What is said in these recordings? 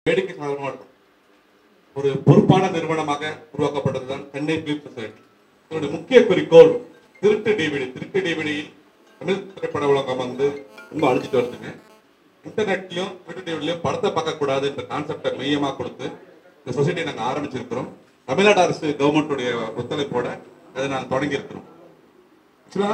வேடிக்கை சாதனமாக இருக்கும் ஒரு பொறுப்பான நிறுவனமாக உருவாக்கப்பட்டதுதான் சென்னை பிலிம் சொசைட்டி இதனுடைய முக்கிய குறிக்கோள் திருட்டு டிவிடி திருட்டு டிவிடியில் தமிழ் திரைப்பட உலகம் வந்து ரொம்ப அழிச்சிட்டு வருதுங்க இன்டர்நெட்லயும் திருட்டு டிவிடிலையும் படத்தை பார்க்கக்கூடாது என்ற கான்செப்டை மையமாக கொடுத்து இந்த சொசைட்டியை நாங்கள் ஆரம்பிச்சிருக்கிறோம் தமிழ்நாடு அரசு கவர்மெண்ட்டுடைய ஒத்துழைப்போட அதை நாங்கள் தொடங்கி இருக்கிறோம் ஆக்சுவலா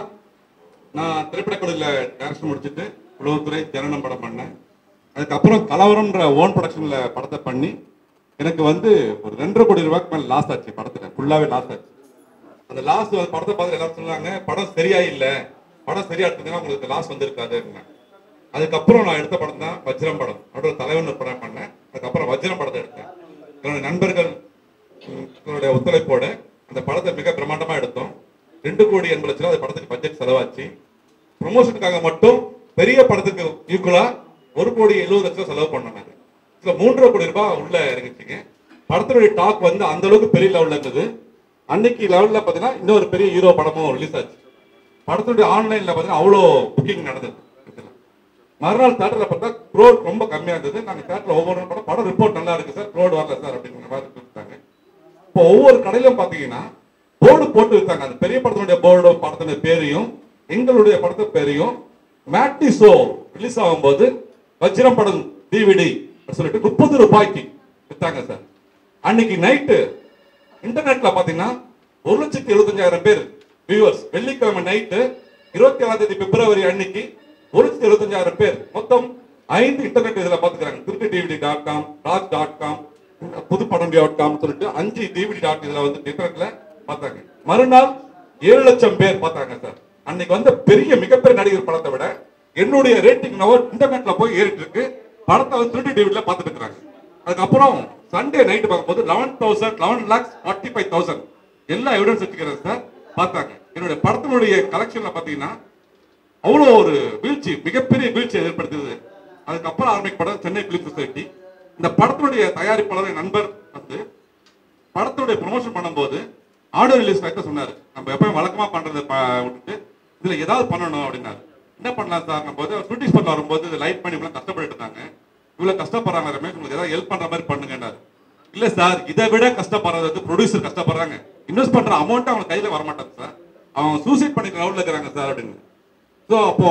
நான் திரைப்படக்குழுல டேரக்ஷன் முடிச்சுட்டு உளவுத்துறை ஜனனம் படம் பண்ணேன் அதுக்கப்புறம் கலவரம்ன்ற ஓன் ப்ரொடக்ஷன்ல படத்தை பண்ணி எனக்கு வந்து ஒரு ரெண்டரை கோடி ரூபாய்க்கு மேல லாஸ் ஆச்சு படத்துல ஃபுல்லாவே லாஸ் ஆச்சு அந்த லாஸ் படத்தை பார்த்து எல்லாரும் சொன்னாங்க படம் சரியா இல்ல படம் சரியா எடுத்தீங்கன்னா உங்களுக்கு லாஸ் வந்திருக்காது அதுக்கப்புறம் நான் எடுத்த படம் தான் வஜ்ரம் படம் அதோட தலைவன் ஒரு படம் பண்ணேன் அதுக்கப்புறம் வஜ்ரம் படத்தை எடுத்தேன் என்னுடைய நண்பர்கள் ம், என்னுடைய ஒத்துழைப்போட அந்த படத்தை மிக பிரம்மாண்டமா எடுத்தோம் ரெண்டு கோடி எண்பது லட்சம் ரூபாய் அந்த படத்துக்கு பட்ஜெட் செலவாச்சு ப்ரொமோஷனுக்காக மட்டும் பெரிய படத்துக்கு ஈக்குவலா ஒரு கோடி எழுபது லட்சம் செலவு பண்ணோம் நாங்க இதுல மூன்றரை கோடி ரூபாய் உள்ள இறங்கிச்சுங்க படத்தினுடைய டாக் வந்து அந்த அளவுக்கு பெரிய லெவல்ல இருந்தது அன்னைக்கு லெவல்ல பாத்தீங்கன்னா இன்னொரு பெரிய ஹீரோ படமும் ரிலீஸ் ஆச்சு படத்துடைய ஆன்லைன்ல பாத்தீங்கன்னா அவ்வளோ புக்கிங் நடந்தது இதுல. மறுநாள் தேட்டர்ல பார்த்தா க்ரோட் ரொம்ப கம்மியா இருந்தது நாங்க தேட்டர்ல ஒவ்வொரு படம் படம் ரிப்போர்ட் நல்லா இருக்கு சார் க்ரோட் வரல சார் அப்படிங்கிற மாதிரி கொடுத்தாங்க இப்போ ஒவ்வொரு கடையிலும் பாத்தீங்கன்னா போர்டு போட்டு வித்தாங்க அந்த பெரிய படத்தினுடைய போர்டு படத்தினுடைய பேரையும் எங்களுடைய படத்து பேரையும் மேட்டி ஷோ ரிலீஸ் ஆகும்போது வஜ்ரம் படம் டிவிடி சொல்லிட்டு முப்பது ரூபாய்க்கு வித்தாங்க சார் அன்னைக்கு நைட்டு இன்டர்நெட்ல பாத்தீங்கன்னா ஒரு லட்சத்தி எழுபத்தஞ்சாயிரம் பேர் வியூவர்ஸ் வெள்ளிக்கிழமை நைட்டு இருபத்தி ஏழாம் தேதி பிப்ரவரி அன்னைக்கு ஒரு லட்சத்தி எழுபத்தஞ்சாயிரம் பேர் மொத்தம் ஐந்து இன்டர்நெட் இதுல பாத்துக்கிறாங்க திருட்டு DVD dot com Raj dot com புதுப்படம் டாட் காம் சொல்லிட்டு அஞ்சு டிவிடி டாட் இதுல வந்து இன்டர்நெட்ல பார்த்தாங்க மறுநாள் ஏழு லட்சம் பேர் பார்த்தாங்க சார் அன்னைக்கு வந்த பெரிய மிகப்பெரிய நடிகர் படத்தை விட என்னுடைய ரேட்டிங் நவர் இன்டர்நெட்ல போய் ஏறிட்டு இருக்கு படத்தை வந்து திருட்டு டிவிடில பார்த்துட்டு இருக்காங்க அதுக்கப்புறம் சண்டே நைட் பார்க்கும்போது eleven thousand eleven lakhs forty five thousand எல்லா எவிடன்ஸ் வச்சுக்கிறேன் சார் பார்த்தாங்க என்னுடைய படத்தினுடைய கலெக்ஷன்ல பாத்தீங்கன்னா அவ்வளோ ஒரு வீழ்ச்சி மிகப்பெரிய வீழ்ச்சி ஏற்படுத்துது அதுக்கப்புறம் ஆரம்பிக்கப்பட சென்னை பிலிம் சொசைட்டி இந்த படத்தினுடைய தயாரிப்பாளர் என் நண்பர் வந்து படத்துடைய ப்ரொமோஷன் பண்ணும்போது ஆடியோ ரிலீஸ் வைக்க சொன்னாரு நம்ம எப்பயும் வழக்கமா பண்றதை ப- விட்டுட்டு இதுல ஏதாவது பண்ணணும் அப்படின்னாரு என்ன பண்ணலாம் சார் நம்ம வந்து ஷூட்டிங் பண்ண வரும்போது இதை லைட் பண்ணி இவ்வளவு கஷ்டப்பட்டு இருந்தாங்க இவ்வளவு கஷ்டப்படுறாங்க ரமேஷ் உங்களுக்கு ஏதாவது ஹெல்ப் பண்ற மாதிரி பண்ணுங்கன்னாரு இல்ல சார் இதை விட கஷ்டப்படுறது வந்து ப்ரொடியூசர் கஷ்டப்படுறாங்க இன்வெஸ்ட் பண்ற அமௌண்ட் அவங்க கையில வர மாட்டாங்க சார் அவங்க சூசைட் பண்ணிக்கிற லெவலில் இருக்கிறாங்க சார் அப்படின்னு ஸோ அப்போ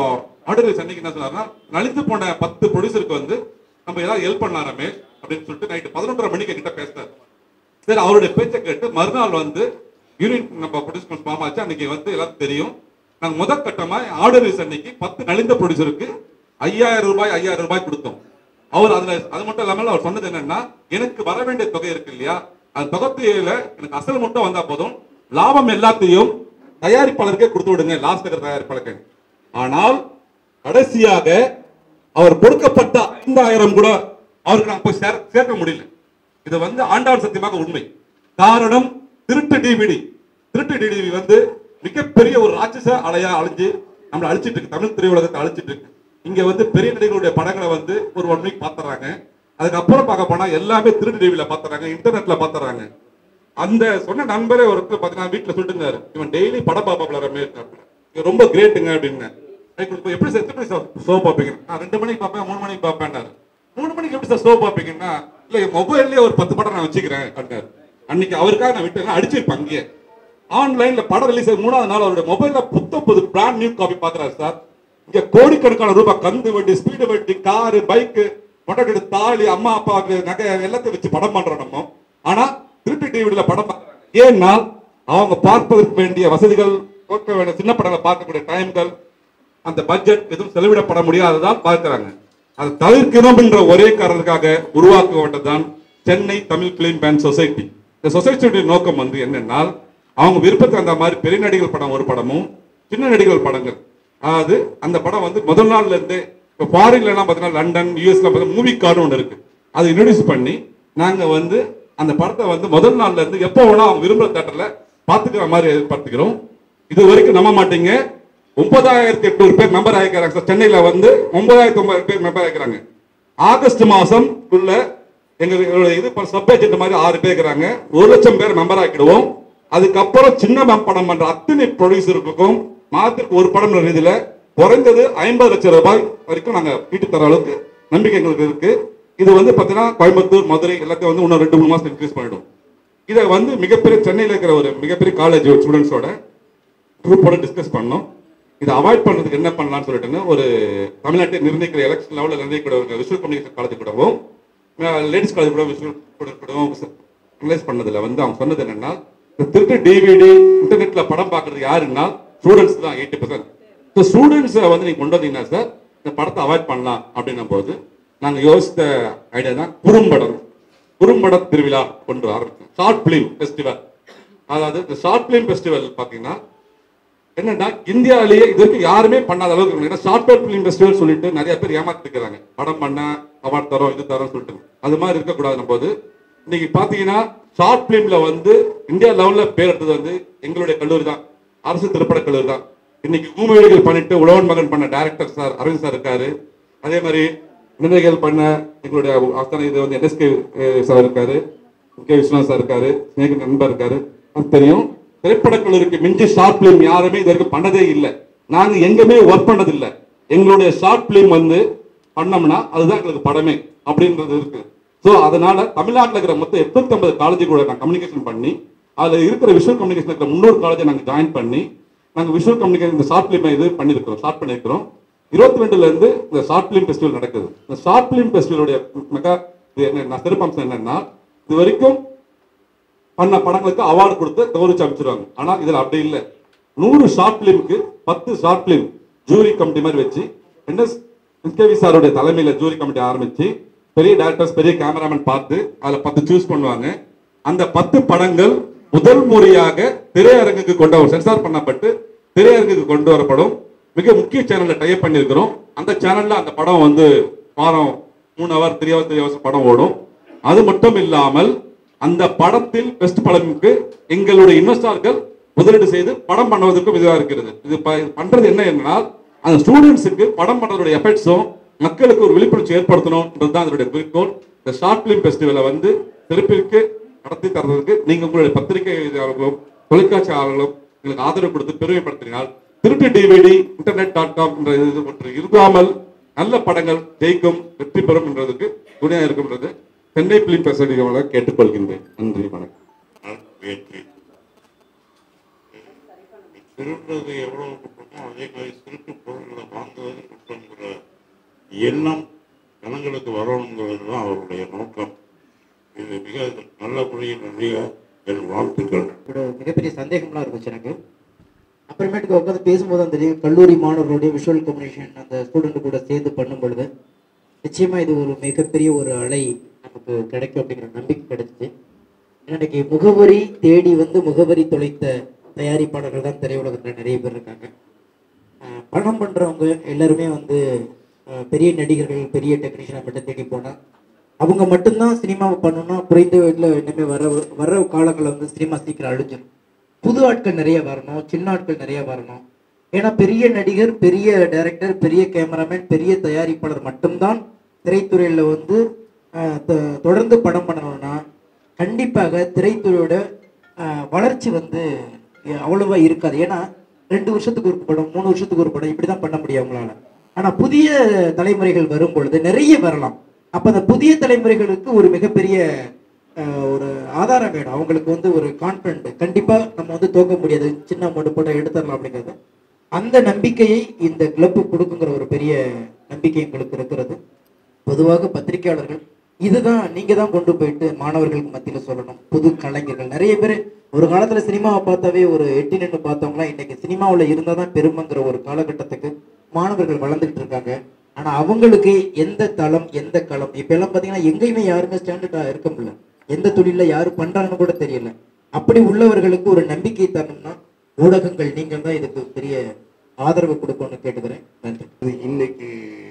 ஆடியோ சென்னைக்கு என்ன சொன்னார்னா நலிந்து போன பத்து ப்ரொடியூசருக்கு வந்து நம்ம ஏதாவது ஹெல்ப் பண்ணலாம் ரமேஷ் அப்படின்னு சொல்லிட்டு நைட்டு பதினொன்றரை மணிக்கு என்கிட்ட பேசினார் சரி அவருடைய பேச்சை கேட்டு மறுநாள் வந்து யூனிட் நம்ம ப்ரொடியூஸ் ஃபார்ம் ஆச்சு அன்னைக்கு வந்து எல்லாருக்கும் தெரியும் நாங்க முதல் கட்டமா ஆர்டர் அன்னைக்கு பத்து நலிந்த ப்ரொடியூசருக்கு ஐயாயிரம் ரூபாய் ஐயாயிரம் ரூபாய் கொடுத்தோம் அவர் அதுல அது மட்டும் இல்லாமல் அவர் சொன்னது என்னன்னா எனக்கு வர வேண்டிய தொகை இருக்கு இல்லையா அந்த தொகையில எனக்கு அசல் மட்டும் வந்தா போதும் லாபம் எல்லாத்தையும் தயாரிப்பாளருக்கே கொடுத்து விடுங்க லாஸ்ட் இருக்கிற தயாரிப்பாளருக்கு ஆனால் கடைசியாக அவர் கொடுக்கப்பட்ட ஐந்தாயிரம் கூட அவருக்கு நான் போய் சேர- சேர்க்க முடியல இது வந்து ஆண்டாள் சத்தியமாக உண்மை காரணம் திருட்டு டிவிடி திருட்டு டிவிடி வந்து மிகப்பெரிய ஒரு ராட்சச அலையா அழிஞ்சு நம்மளை அழிச்சிட்டு இருக்கு தமிழ் திரையுலகத்தை அழிச்சிட்டு இருக்கு இங்க வந்து பெரிய நடிகர்களுடைய படங்களை வந்து ஒரு ஒன் வீக் பாத்துறாங்க அதுக்கப்புறம் பார்க்க போனா எல்லாமே திருட்டு டிவில பாத்துறாங்க இன்டர்நெட்ல பாத்துறாங்க அந்த சொன்ன நண்பரே ஒருத்தர் பாத்தீங்கன்னா வீட்டுல சொல்லிட்டு இருந்தாரு இவன் டெய்லி படம் பாப்பாப்ல ரமேஷ் அப்படின்னு. இவன் ரொம்ப கிரேட்டுங்க அப்படின்னு எனக்கு இப்ப எப்படி சார் எப்படி சார் ஷோ பார்ப்பீங்க நான் ரெண்டு மணிக்கு பார்ப்பேன் மூணு மணிக்கு பார்ப்பேன்னாரு மூணு மணிக்கு எப்படி சார் ஷோ பார்ப்பீங்கன்னா இல்ல என் மொபைல்லயே ஒரு பத்து படம் நான் வச்சுக்கிறேன் அப்படின்னாரு அன்னைக்கு அவருக்காக நான் விட்டு அடிச்சிருப்பேன் அங்கேயே ஆன்லைன்ல படம் ரிலீஸ் மூணாவது நாள் அவருடைய மொபைல்ல புத்தம் புது பிராண்ட் நியூ காப்பி பாக்குறாரு சார் இங்க கோடிக்கணக்கான ரூபாய் கந்து வண்டி ஸ்பீடு வண்டி காரு பைக்கு பொண்டாட்டி தாலி அம்மா அப்பாவுக்கு நகை எல்லாத்தையும் வச்சு படம் பண்றோம் நம்ம ஆனா திருட்டு டிவில படம் பார்க்கறாங்க. ஏன்னா அவங்க பார்ப்பதற்கு வேண்டிய வசதிகள் பார்க்க வேண்டிய சின்ன படங்களை பார்க்கக்கூடிய டைம்கள் அந்த பட்ஜெட் எதுவும் செலவிடப்பட முடியாததால் பார்க்கிறாங்க அதை தவிர்க்கணும் என்ற ஒரே காரணத்துக்காக உருவாக்கப்பட்டதுதான் Chennai Tamil film fan society இந்த சொசைட்டியுடைய நோக்கம் வந்து என்னன்னா அவங்க விருப்பத்துக்கு அந்த மாதிரி பெரிய நடிகர் படம் ஒரு படமும் சின்ன நடிகர் படங்கள் அதாவது அந்த படம் வந்து முதல் நாள்ல இருந்தே இப்போ ஃபாரின்ல எல்லாம் பார்த்தீங்கன்னா லண்டன் யூஎஸ்ல பார்த்தீங்கன்னா மூவி கார்டு ஒன்று இருக்கு அதை இன்ட்ரடியூஸ் பண்ணி நாங்க வந்து அந்த படத்தை வந்து முதல் நாள்ல இருந்து எப்போ வேணா அவங்க விரும்புற தேட்டர்ல பாத்துக்கிற மாதிரி ஏற்படுத்திக்கிறோம் இது வரைக்கும் நம்ப மாட்டீங்க ஒன்பதாயிரத்தி எட்நூறு பேர் மெம்பர் ஆகிக்கிறாங்க சார் சென்னையில வந்து ஒன்பதாயிரத்தி ஒன்பது பேர் மெம்பர் ஆகிக்கிறாங்க ஆகஸ்ட் மாசம் உள்ள எங்க எங்களோட இது சப் ஏஜென்ட் மாதிரி ஆறு பேர் இருக்கிறாங்க ஒரு லட்சம் பேர் மெம்பர் ஆக்கிடுவோம் அதுக்கப்புறம் சின்ன ம- படம் பண்ற அத்தனை ப்ரொடியூசருக்கும் மாதத்துக்கு ஒரு படம் ரீதியில குறைந்தது ஐம்பது லட்சம் ரூபாய் வரைக்கும் நாங்க வீட்டு தர அளவுக்கு நம்பிக்கை எங்களுக்கு இருக்கு இது வந்து பார்த்தீங்கன்னா கோயம்புத்தூர் மதுரை எல்லாத்தையும் வந்து இன்னும் ரெண்டு மூணு மாசம் இன்க்ரீஸ் பண்ணிடும் இதை வந்து மிகப்பெரிய சென்னையில் இருக்கிற ஒரு மிகப்பெரிய காலேஜ் ஸ்டூடெண்ட்ஸோட குரூப்போட டிஸ்கஸ் பண்ணோம் இதை அவாய்ட் பண்றதுக்கு என்ன பண்ணலாம்னு சொல்லிட்டுன்னு ஒரு தமிழ்நாட்டை நிர்ணயிக்கிற எலெக்ஷன் லெவலில் நிர்ணயிக்கிற ஒரு விஷுவல் கம்யூனிகேஷன் காலேஜ் கூடவும் லேடிஸ் காலேஜ் கூட விஷுவல் கூடவும் ரிலைஸ் பண்ணதுல வந்து அவங்க சொன்னது என்னன்னா இந்த திருட்டு டிவிடி இன்டர்நெட்ல படம் பார்க்கறது யாருன்னா ஸ்டூடெண்ட்ஸ் தான் எயிட்டி பர்சன்ட் ஸோ ஸ்டூடெண்ட்ஸை வந்து நீங்க கொண்டு வந்தீங்கன்னா சார் இந்த படத்தை அவாய்ட் பண்ணலாம் அப்படின்னும் போது நாங்க யோசித்த ஐடியா தான் குறும்படம் குறும்பட திருவிழா கொண்டு ஆரம்பிச்சோம் ஷார்ட் பிலிம் ஃபெஸ்டிவல் அதாவது இந்த ஷார்ட் பிலிம் ஃபெஸ்டிவல் பார்த்தீங்கன்னா என்னன்னா இந்தியாவிலேயே இது வரைக்கும் யாருமே பண்ணாத அளவுக்கு இருக்கு. ஏன்னா ஷார்ட் பிலிம் ஃபெஸ்டிவல் சொல்லிட்டு நிறைய பேர் ஏமாத்திக்கிறாங்க படம் பண்ண அவார்ட் தரோம் இது தரோம் சொல்லிட்டு அது மாதிரி இருக்கக்கூடாது போது இன்னைக்கு பாத்தீங்கன்னா ஷார்ட் பிலிம்ல வந்து இந்தியா லெவல்ல பேர் எடுத்தது வந்து எங்களுடைய கல்லூரி தான் அரசு திரைப்பட கல்லூரி தான் இன்னைக்கு பூமிவெளிகள் பண்ணிட்டு உழவன் மகன் பண்ண டைரக்டர் சார் அரவிந்த் சார் இருக்காரு அதே மாதிரி நிர்ணயங்கள் பண்ண எங்களுடைய ஆஸ்தான இது வந்து என்எஸ்கே சார் இருக்காரு கே விஸ்வநாத் சார் இருக்காரு ஸ்நேக நண்பர் இருக்காரு அது தெரியும் திரைப்பட கல்லூரிக்கு மிஞ்சி ஷார்ட் பிலிம் யாருமே இது வரைக்கும் பண்ணதே இல்லை நாங்க எங்கேயுமே ஒர்க் பண்ணது இல்லை எங்களுடைய ஷார்ட் பிலிம் வந்து பண்ணோம்னா அதுதான் எங்களுக்கு படமே அப்படின்றது இருக்கு ஸோ அதனால தமிழ்நாட்டில் இருக்கிற மொத்தம் எட்நூத்தி காலேஜ் கூட நான் கம்யூனிகேஷன் பண்ணி அதில் இருக்கிற விஷுவல் கம்யூனிகேஷன் இருக்கிற முன்னூறு காலேஜை நாங்கள் ஜாயின் பண்ணி நாங்கள் விஷுவல் கம்யூனிகேஷன் இந்த ஷார்ட் பிலிம் இது பண்ணியிருக்கிறோம் ஸ்டார்ட் பண்ணியிருக்கிறோம் இருபத்தி ரெண்டுல இருந்து இந்த ஷார்ட் பிலிம் ஃபெஸ்டிவல் நடக்குது இந்த ஷார்ட் பிலிம் ஃபெஸ்டிவலுடைய மெகா இது என்ன சிறப்பம்சம் என்னன்னா இது வரைக்கும் பண்ண படங்களுக்கு அவார்டு கொடுத்து கௌரவிச்சு அமைச்சிருவாங்க ஆனா இதுல அப்படி இல்லை நூறு ஷார்ட் பிலிமுக்கு பத்து ஷார்ட் பிலிம் ஜூரி கமிட்டி மாதிரி வச்சு என்எஸ் எஸ்கேவி சாருடைய தலைமையில ஜூரி கமிட்டி ஆரம்பிச்சு பெரிய டேரக்டர்ஸ் பெரிய கேமராமேன் பார்த்து அதுல பத்து சூஸ் பண்ணுவாங்க அந்த பத்து படங்கள் முதல் முறையாக திரையரங்குக்கு கொண்டு வர சென்சார் பண்ணப்பட்டு திரையரங்குக்கு கொண்டு வரப்படும் மிக முக்கிய சேனல்ல டைப் பண்ணியிருக்கிறோம் அந்த சேனல்ல அந்த படம் வந்து வாரம் மூணு hour three hour three hours படம் ஓடும் அது மட்டும் இல்லாமல் அந்த படத்தில் பெஸ்ட் படமுக்கு எங்களுடைய இன்வெஸ்டார்கள் முதலீடு செய்து படம் பண்ணுவதற்கும் இதுவாக இருக்கிறது இது ப- இது பண்றது என்ன என்றால் அந்த ஸ்டூடெண்ட்ஸுக்கு படம் பண்றதுடைய எஃபெக்ட்ஸும் மக்களுக்கு ஒரு விழிப்புணர்ச்சி ஏற்படுத்தணும்ன்றது தான் அதனுடைய குறிக்கோள் இந்த ஷார்ட் பிலிம் ஃபெஸ்டிவலை வந்து திருப்பிற்கு நடத்தி தர்றதுக்கு நீங்க உங்களுடைய பத்திரிகையாளர்களும் தொலைக்காட்சியாளர்களும் எங்களுக்கு ஆதரவு கொடுத்து பெருமைப்படுத்தினால் திருட்டு டிவிடி இன்டர்நெட் டாட் காம் என்ற இது ஒன்று இல்லாமல் நல்ல படங்கள் ஜெயிக்கும் வெற்றி பெறும் என்றதுக்கு துணையா இருக்கும்ன்றது சென்னை பிலிம் பெசடிகளை கேட்டுக்கொள்கின்றேன் நன்றி வணக்கம் வெற்றி திருடுறது எவ்வளவு குற்றமோ அதே மாதிரி திருட்டு பொருள்களை வாங்குவது குற்றங்கிற எண்ணம் ஜனங்களுக்கு வரணுங்கிறது தான் அவருடைய நோக்கம் இது மிக நல்ல முறையில் நிறைய என் வாழ்த்துக்கள் ஒரு மிகப்பெரிய சந்தேகம்லாம் இருந்துச்சு எனக்கு அப்புறமேட்டுக்கு உட்காந்து பேசும்போது தான் தெரியும் கல்லூரி மாணவர்களுடைய விஷுவல் கம்யூனிகேஷன் அந்த ஸ்டூடெண்ட் கூட சேர்ந்து பண்ணும் பொழுது நிச்சயமா இது ஒரு மிகப்பெரிய ஒரு அலை நமக்கு கிடைக்கும் அப்படிங்கிற நம்பிக்கை கிடைச்சிச்சு இன்னைக்கு முகவரி தேடி வந்து முகவரி தொலைத்த தயாரிப்பாளர்கள் தான் திரையுலகத்தில் நிறைய பேர் இருக்காங்க அஹ் படம் பண்றவங்க எல்லாருமே வந்து அஹ் பெரிய நடிகர்கள் பெரிய டெக்னீஷியனை மட்டும் தேடி போனா அவங்க மட்டும்தான் சினிமாவை பண்ணணும்னா குறைந்த வீட்டில் இனிமேல் வர வர காலங்களில் வந்து சினிமா சீக்கிரம் அழிஞ்சிடும் புது ஆட்கள் நிறைய வரணும் சின்ன ஆட்கள் நிறைய வரணும் ஏன்னா பெரிய நடிகர் பெரிய டைரக்டர் பெரிய கேமராமேன் பெரிய தயாரிப்பாளர் மட்டும்தான் திரைத்துறையில் வந்து அஹ், தொ- தொடர்ந்து படம் பண்ணணும்னா கண்டிப்பாக திரைத்துறையோட அஹ், வளர்ச்சி வந்து அஹ், அவ்வளவா இருக்காது ஏன்னா ரெண்டு வருஷத்துக்கு ஒரு படம் மூணு வருஷத்துக்கு ஒரு படம் இப்படி தான் பண்ண முடியும் அவங்களால ஆனா புதிய தலைமுறைகள் வரும் பொழுது நிறைய வரலாம் அப்ப அந்த புதிய தலைமுறைகளுக்கு ஒரு மிகப்பெரிய அஹ், ஒரு ஆதாரம் வேணும் அவங்களுக்கு வந்து ஒரு கான்பிடன்ட் கண்டிப்பா நம்ம வந்து தோக்க முடியாது சின்ன அமௌண்ட் போட்டு எடுத்துடலாம் அப்படிங்கிறது அந்த நம்பிக்கையை இந்த கிளப் கொடுக்குங்கிற ஒரு பெரிய நம்பிக்கை எங்களுக்கு இருக்கிறது பொதுவாக பத்திரிகையாளர்கள் இதுதான் நீங்க தான் கொண்டு போயிட்டு மாணவர்களுக்கு மத்தியில சொல்லணும் புது கலைஞர்கள் நிறைய பேர் ஒரு காலத்துல சினிமாவை பார்த்தாவே ஒரு எட்டி நின்று பார்த்தவங்களாம் இன்னைக்கு சினிமாவில் இருந்தால் தான் பெருமைங்கிற ஒரு காலகட்டத்துக்கு மாணவர்கள் வளர்ந்துகிட்டு இருக்காங்க ஆனா அவங்களுக்கு எந்த தளம் எந்த களம் இப்ப எல்லாம் பாத்தீங்கன்னா எங்கேயுமே யாருமே ஸ்டாண்டர்டா இருக்க முடியல எந்த தொழில யாரு பண்றாங்கன்னு கூட தெரியல அப்படி உள்ளவர்களுக்கு ஒரு நம்பிக்கை தரணும்னா ஊடகங்கள் நீங்கள் தான் இதுக்கு பெரிய ஆதரவு கொடுக்கணும்னு கேட்டுக்கிறேன் நன்றி இது இன்னைக்கு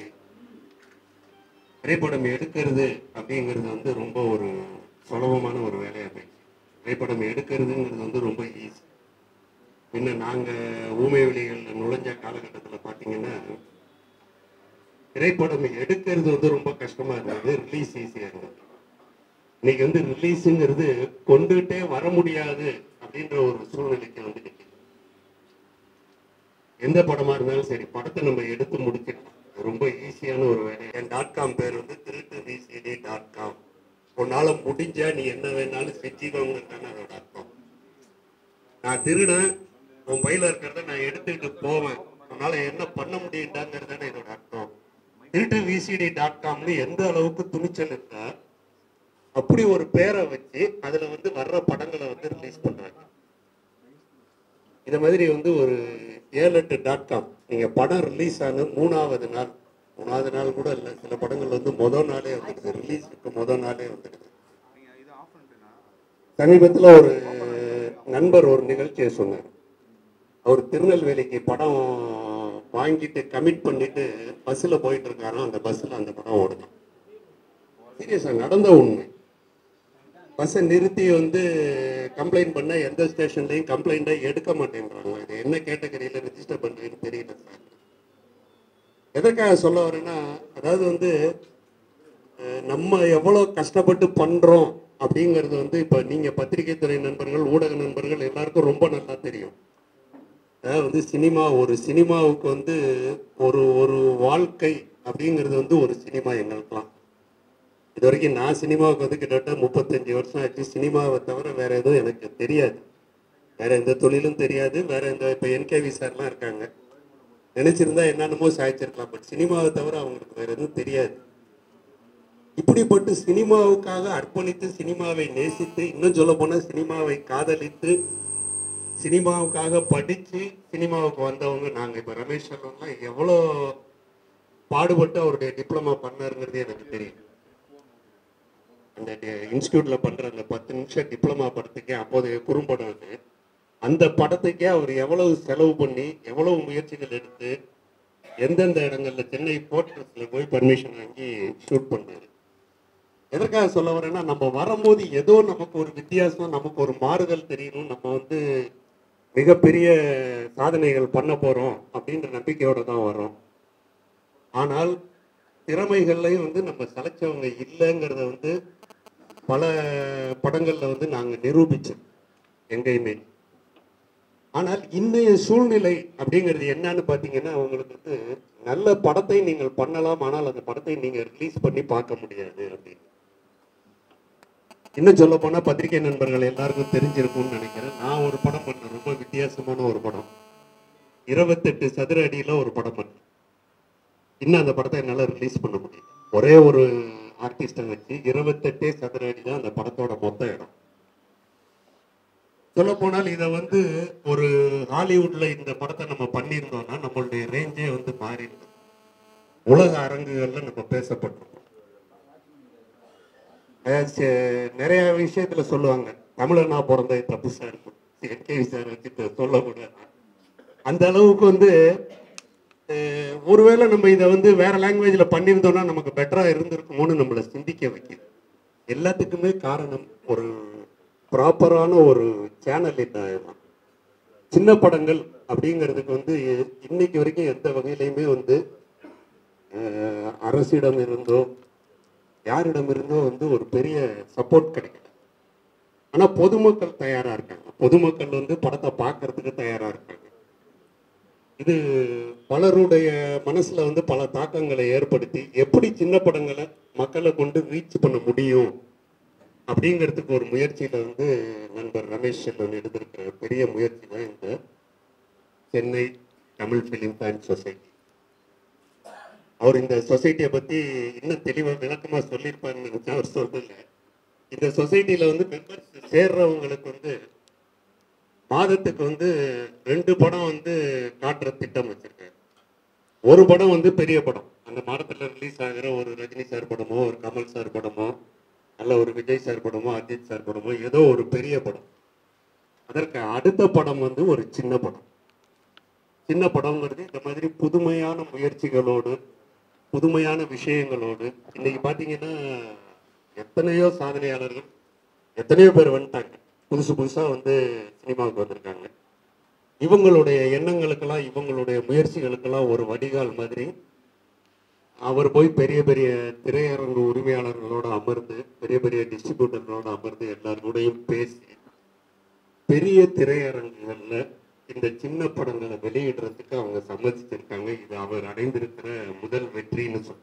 திரைப்படம் எடுக்கிறது அப்படிங்கிறது வந்து ரொம்ப ஒரு சுலபமான ஒரு வேலையா போயிடுச்சு திரைப்படம் எடுக்கிறதுங்கிறது வந்து ரொம்ப ஈஸி பின்ன நாங்க ஊமை வெளிகளில் நுழைஞ்ச காலகட்டத்துல பாத்தீங்கன்னா திரைப்படம் எடுக்கிறது வந்து ரொம்ப கஷ்டமா இருந்தது ரிலீஸ் ஈஸியா இருந்தது இன்னைக்கு வந்து ரிலீஸுங்கிறது கொண்டுட்டே வர முடியாது அப்படின்ற ஒரு சூழ்நிலைக்கு வந்து நிக்குது எந்த படமா இருந்தாலும் சரி படத்தை நம்ம எடுத்து முடிச்சிடலாம் ரொம்ப ஈஸியான ஒரு வேலை என் டாட் காம் பேர் வந்து திருட்டு விசிடி டாட் காம் உன்னால முடிஞ்சா நீ என்ன வேணாலும் செஞ்சுக்கோங்கன்னு அதோட அர்த்தம் நான் திருடன் உன் பையில இருக்கிறத நான் எடுத்துக்கிட்டு போவேன் உன்னால என்ன பண்ண முடியுண்டாங்கிறது இதோட அர்த்தம் திருட்டு விசிடி டாட் காம்னு எந்த அளவுக்கு துணிச்சல் இருக்கா அப்படி ஒரு பேரை வச்சு அதுல வந்து வர்ற படங்களை வந்து ரிலீஸ் பண்றாங்க இந்த மாதிரி வந்து ஒரு ஏழு எட்டு டாட் காம் நீங்க படம் ரிலீஸ் ஆன மூணாவது நாள் மூணாவது நாள் கூட இல்லை சில படங்கள் வந்து முதல் நாளே வந்துடுது ரிலீஸுக்கு முதல் நாளே வந்துடுது சமீபத்தில் ஒரு நண்பர் ஒரு நிகழ்ச்சியை சொன்னார் அவர் திருநெல்வேலிக்கு படம் வாங்கிட்டு கமிட் பண்ணிட்டு பஸ்ஸில் போயிட்டு இருக்காராம் அந்த பஸ்ஸில் அந்த படம் ஓடுது சீரியஸாக நடந்த உண்மை பஸ்ஸை நிறுத்தி வந்து கம்ப்ளைண்ட் பண்ண எந்த ஸ்டேஷன்லையும் கம்ப்ளைண்ட்டை எடுக்க மாட்டேன்றாங்க இது என்ன கேட்டகரியில் ரெஜிஸ்டர் பண்ணுறதுன்னு தெரியல சார் எதற்காக சொல்ல வரேன்னா அதாவது வந்து அஹ், நம்ம எவ்வளோ கஷ்டப்பட்டு பண்ணுறோம் அப்படிங்கிறது வந்து இப்போ நீங்கள் பத்திரிகை துறை நண்பர்கள் ஊடக நண்பர்கள் எல்லாருக்கும் ரொம்ப நல்லா தெரியும் அதாவது வந்து சினிமா ஒரு சினிமாவுக்கு வந்து ஒரு ஒரு வாழ்க்கை அப்படிங்கிறது வந்து ஒரு சினிமா எங்களுக்கெல்லாம் இது வரைக்கும் நான் சினிமாவுக்கு வந்து கிட்டத்தட்ட முப்பத்தஞ்சு வருஷம் ஆச்சு சினிமாவை தவிர வேற எதுவும் எனக்கு தெரியாது வேற எந்த தொழிலும் தெரியாது வேற எந்த இப்போ என்கேவி சார்லாம் இருக்காங்க நினைச்சிருந்தா என்னென்னமோ சாய்ச்சிருக்கலாம் பட் சினிமாவை தவிர அவங்களுக்கு வேற எதுவும் தெரியாது இப்படிப்பட்டு சினிமாவுக்காக அர்ப்பணித்து சினிமாவை நேசித்து இன்னும் சொல்ல போனா சினிமாவை காதலித்து சினிமாவுக்காக படிச்சு சினிமாவுக்கு வந்தவங்க நாங்க இப்ப ரமேஷ் செல்வம்லாம் எவ்வளோ பாடுபட்டு அவருடைய டிப்ளமா பண்ணாருங்கிறது எனக்கு தெரியும் அந்த இன்ஸ்டியூட்ல பண்ற அந்த பத்து நிமிஷம் டிப்ளமா படத்துக்கே அப்போதைய குறும்படம் அது அந்த படத்துக்கே அவர் எவ்வளவு செலவு பண்ணி எவ்வளவு முயற்சிகள் எடுத்து எந்தெந்த இடங்கள்ல சென்னை போர்ட்ரஸ்ல போய் பர்மிஷன் வாங்கி ஷூட் பண்ணாரு எதற்காக சொல்ல வரேன்னா நம்ம வரும்போது ஏதோ நமக்கு ஒரு வித்தியாசம் நமக்கு ஒரு மாறுதல் தெரியணும் நம்ம வந்து மிகப்பெரிய சாதனைகள் பண்ண போறோம் அப்படின்ற நம்பிக்கையோட தான் வரோம் ஆனால் திறமைகள்லையும் வந்து நம்ம சலைச்சவங்க இல்லைங்கிறத வந்து பல படங்கள்ல வந்து நாங்க நிரூபிச்சோம் எங்கேயுமே ஆனால் இன்றைய சூழ்நிலை அப்படிங்கிறது என்னன்னு பார்த்தீங்கன்னா உங்களுக்கு வந்து நல்ல படத்தை நீங்கள் பண்ணலாம் ஆனால் அந்த படத்தை நீங்க ரிலீஸ் பண்ணி பார்க்க முடியாது அப்படின்னு இன்னும் சொல்ல போனா பத்திரிகை நண்பர்கள் எல்லாருக்கும் தெரிஞ்சிருக்கும்னு நினைக்கிறேன் நான் ஒரு படம் பண்ணேன் ரொம்ப வித்தியாசமான ஒரு படம் இருபத்தெட்டு சதுர அடியில ஒரு படம் பண்ணேன் இன்னும் அந்த படத்தை என்னால் ரிலீஸ் பண்ண முடியல ஒரே ஒரு ஆர்டிஸ்டை வச்சு இருபத்தெட்டே சதுர அடி தான் அந்த படத்தோட மொத்த இடம் சொல்ல போனால் இதை வந்து ஒரு ஹாலிவுட்ல இந்த படத்தை நம்ம பண்ணியிருந்தோம்னா நம்மளுடைய ரேஞ்சே வந்து மாறி இருக்கும் உலக அரங்குகள்ல நம்ம பேசப்பட்டிருக்கோம் அதாவது சே- நிறைய விஷயத்துல சொல்லுவாங்க தமிழனா பிறந்த தப்பு சார் என்கேவி சார் வச்சு சொல்லக்கூடாது அந்த அளவுக்கு வந்து அஹ், ஒருவேளை நம்ம இதை வந்து வேற லாங்குவேஜ்ல பண்ணியிருந்தோம்னா நமக்கு பெட்டரா இருந்திருக்குமோன்னு நம்மளை சிந்திக்க வைக்குது எல்லாத்துக்குமே காரணம் ஒரு ப்ராப்பரான ஒரு சேனல் இல்லாதான் சின்ன படங்கள் அப்படிங்கிறதுக்கு வந்து இன்னைக்கு வரைக்கும் எந்த வகையிலையுமே வந்து அஹ், அரசிடம் இருந்தோ யாரிடம் இருந்தோ வந்து ஒரு பெரிய சப்போர்ட் கிடைக்கல ஆனா பொதுமக்கள் தயாரா இருக்காங்க பொதுமக்கள் வந்து படத்தை பார்க்கறதுக்கு தயாரா இருக்காங்க இது பலருடைய மனசுல வந்து பல தாக்கங்களை ஏற்படுத்தி எப்படி சின்ன படங்களை மக்களை கொண்டு ரீச் பண்ண முடியும் அப்படிங்கிறதுக்கு ஒரு முயற்சியில வந்து நண்பர் ரமேஷ் செல்வன் எடுத்திருக்கிற பெரிய முயற்சி தான் இந்த Chennai Tamil film fan society அவர் இந்த சொசைட்டியை பத்தி இன்னும் தெளிவா விளக்கமா சொல்லியிருப்பாருன்னு நினைச்சா அவர் சொல்லல இந்த சொசைட்டில வந்து மெம்பர்ஸ் சேர்றவங்களுக்கு வந்து மாதத்துக்கு வந்து ரெண்டு படம் வந்து காட்டுற திட்டம் வச்சிருக்காரு ஒரு படம் வந்து பெரிய படம் அந்த மாதத்துல ரிலீஸ் ஆகிற ஒரு ரஜினி சார் படமோ ஒரு கமல் சார் படமோ அல்ல ஒரு விஜய் சார் படமோ அஜித் சார் படமோ ஏதோ ஒரு பெரிய படம் அதற்கு அடுத்த படம் வந்து ஒரு சின்ன படம் சின்ன படம்ங்கிறது இந்த மாதிரி புதுமையான முயற்சிகளோடு புதுமையான விஷயங்களோடு இன்னைக்கு பார்த்தீங்கன்னா எத்தனையோ சாதனையாளர்கள் எத்தனையோ பேர் வந்துட்டாங்க புதுசு புதுசாக வந்து சினிமாவுக்கு வந்திருக்காங்க இவங்களுடைய எண்ணங்களுக்கெல்லாம் இவங்களுடைய முயற்சிகளுக்கெல்லாம் ஒரு வடிகால் மாதிரி அவர் போய் பெரிய பெரிய திரையரங்கு உரிமையாளர்களோட அமர்ந்து பெரிய பெரிய டிஸ்ட்ரிபியூட்டர்களோட அமர்ந்து எல்லாரோடையும் பேசி பெரிய திரையரங்குகளில் இந்த சின்ன படங்களை வெளியிடுறதுக்கு அவங்க சம்மதிச்சிருக்காங்க இது அவர் அடைந்திருக்கிற முதல் வெற்றின்னு சொல்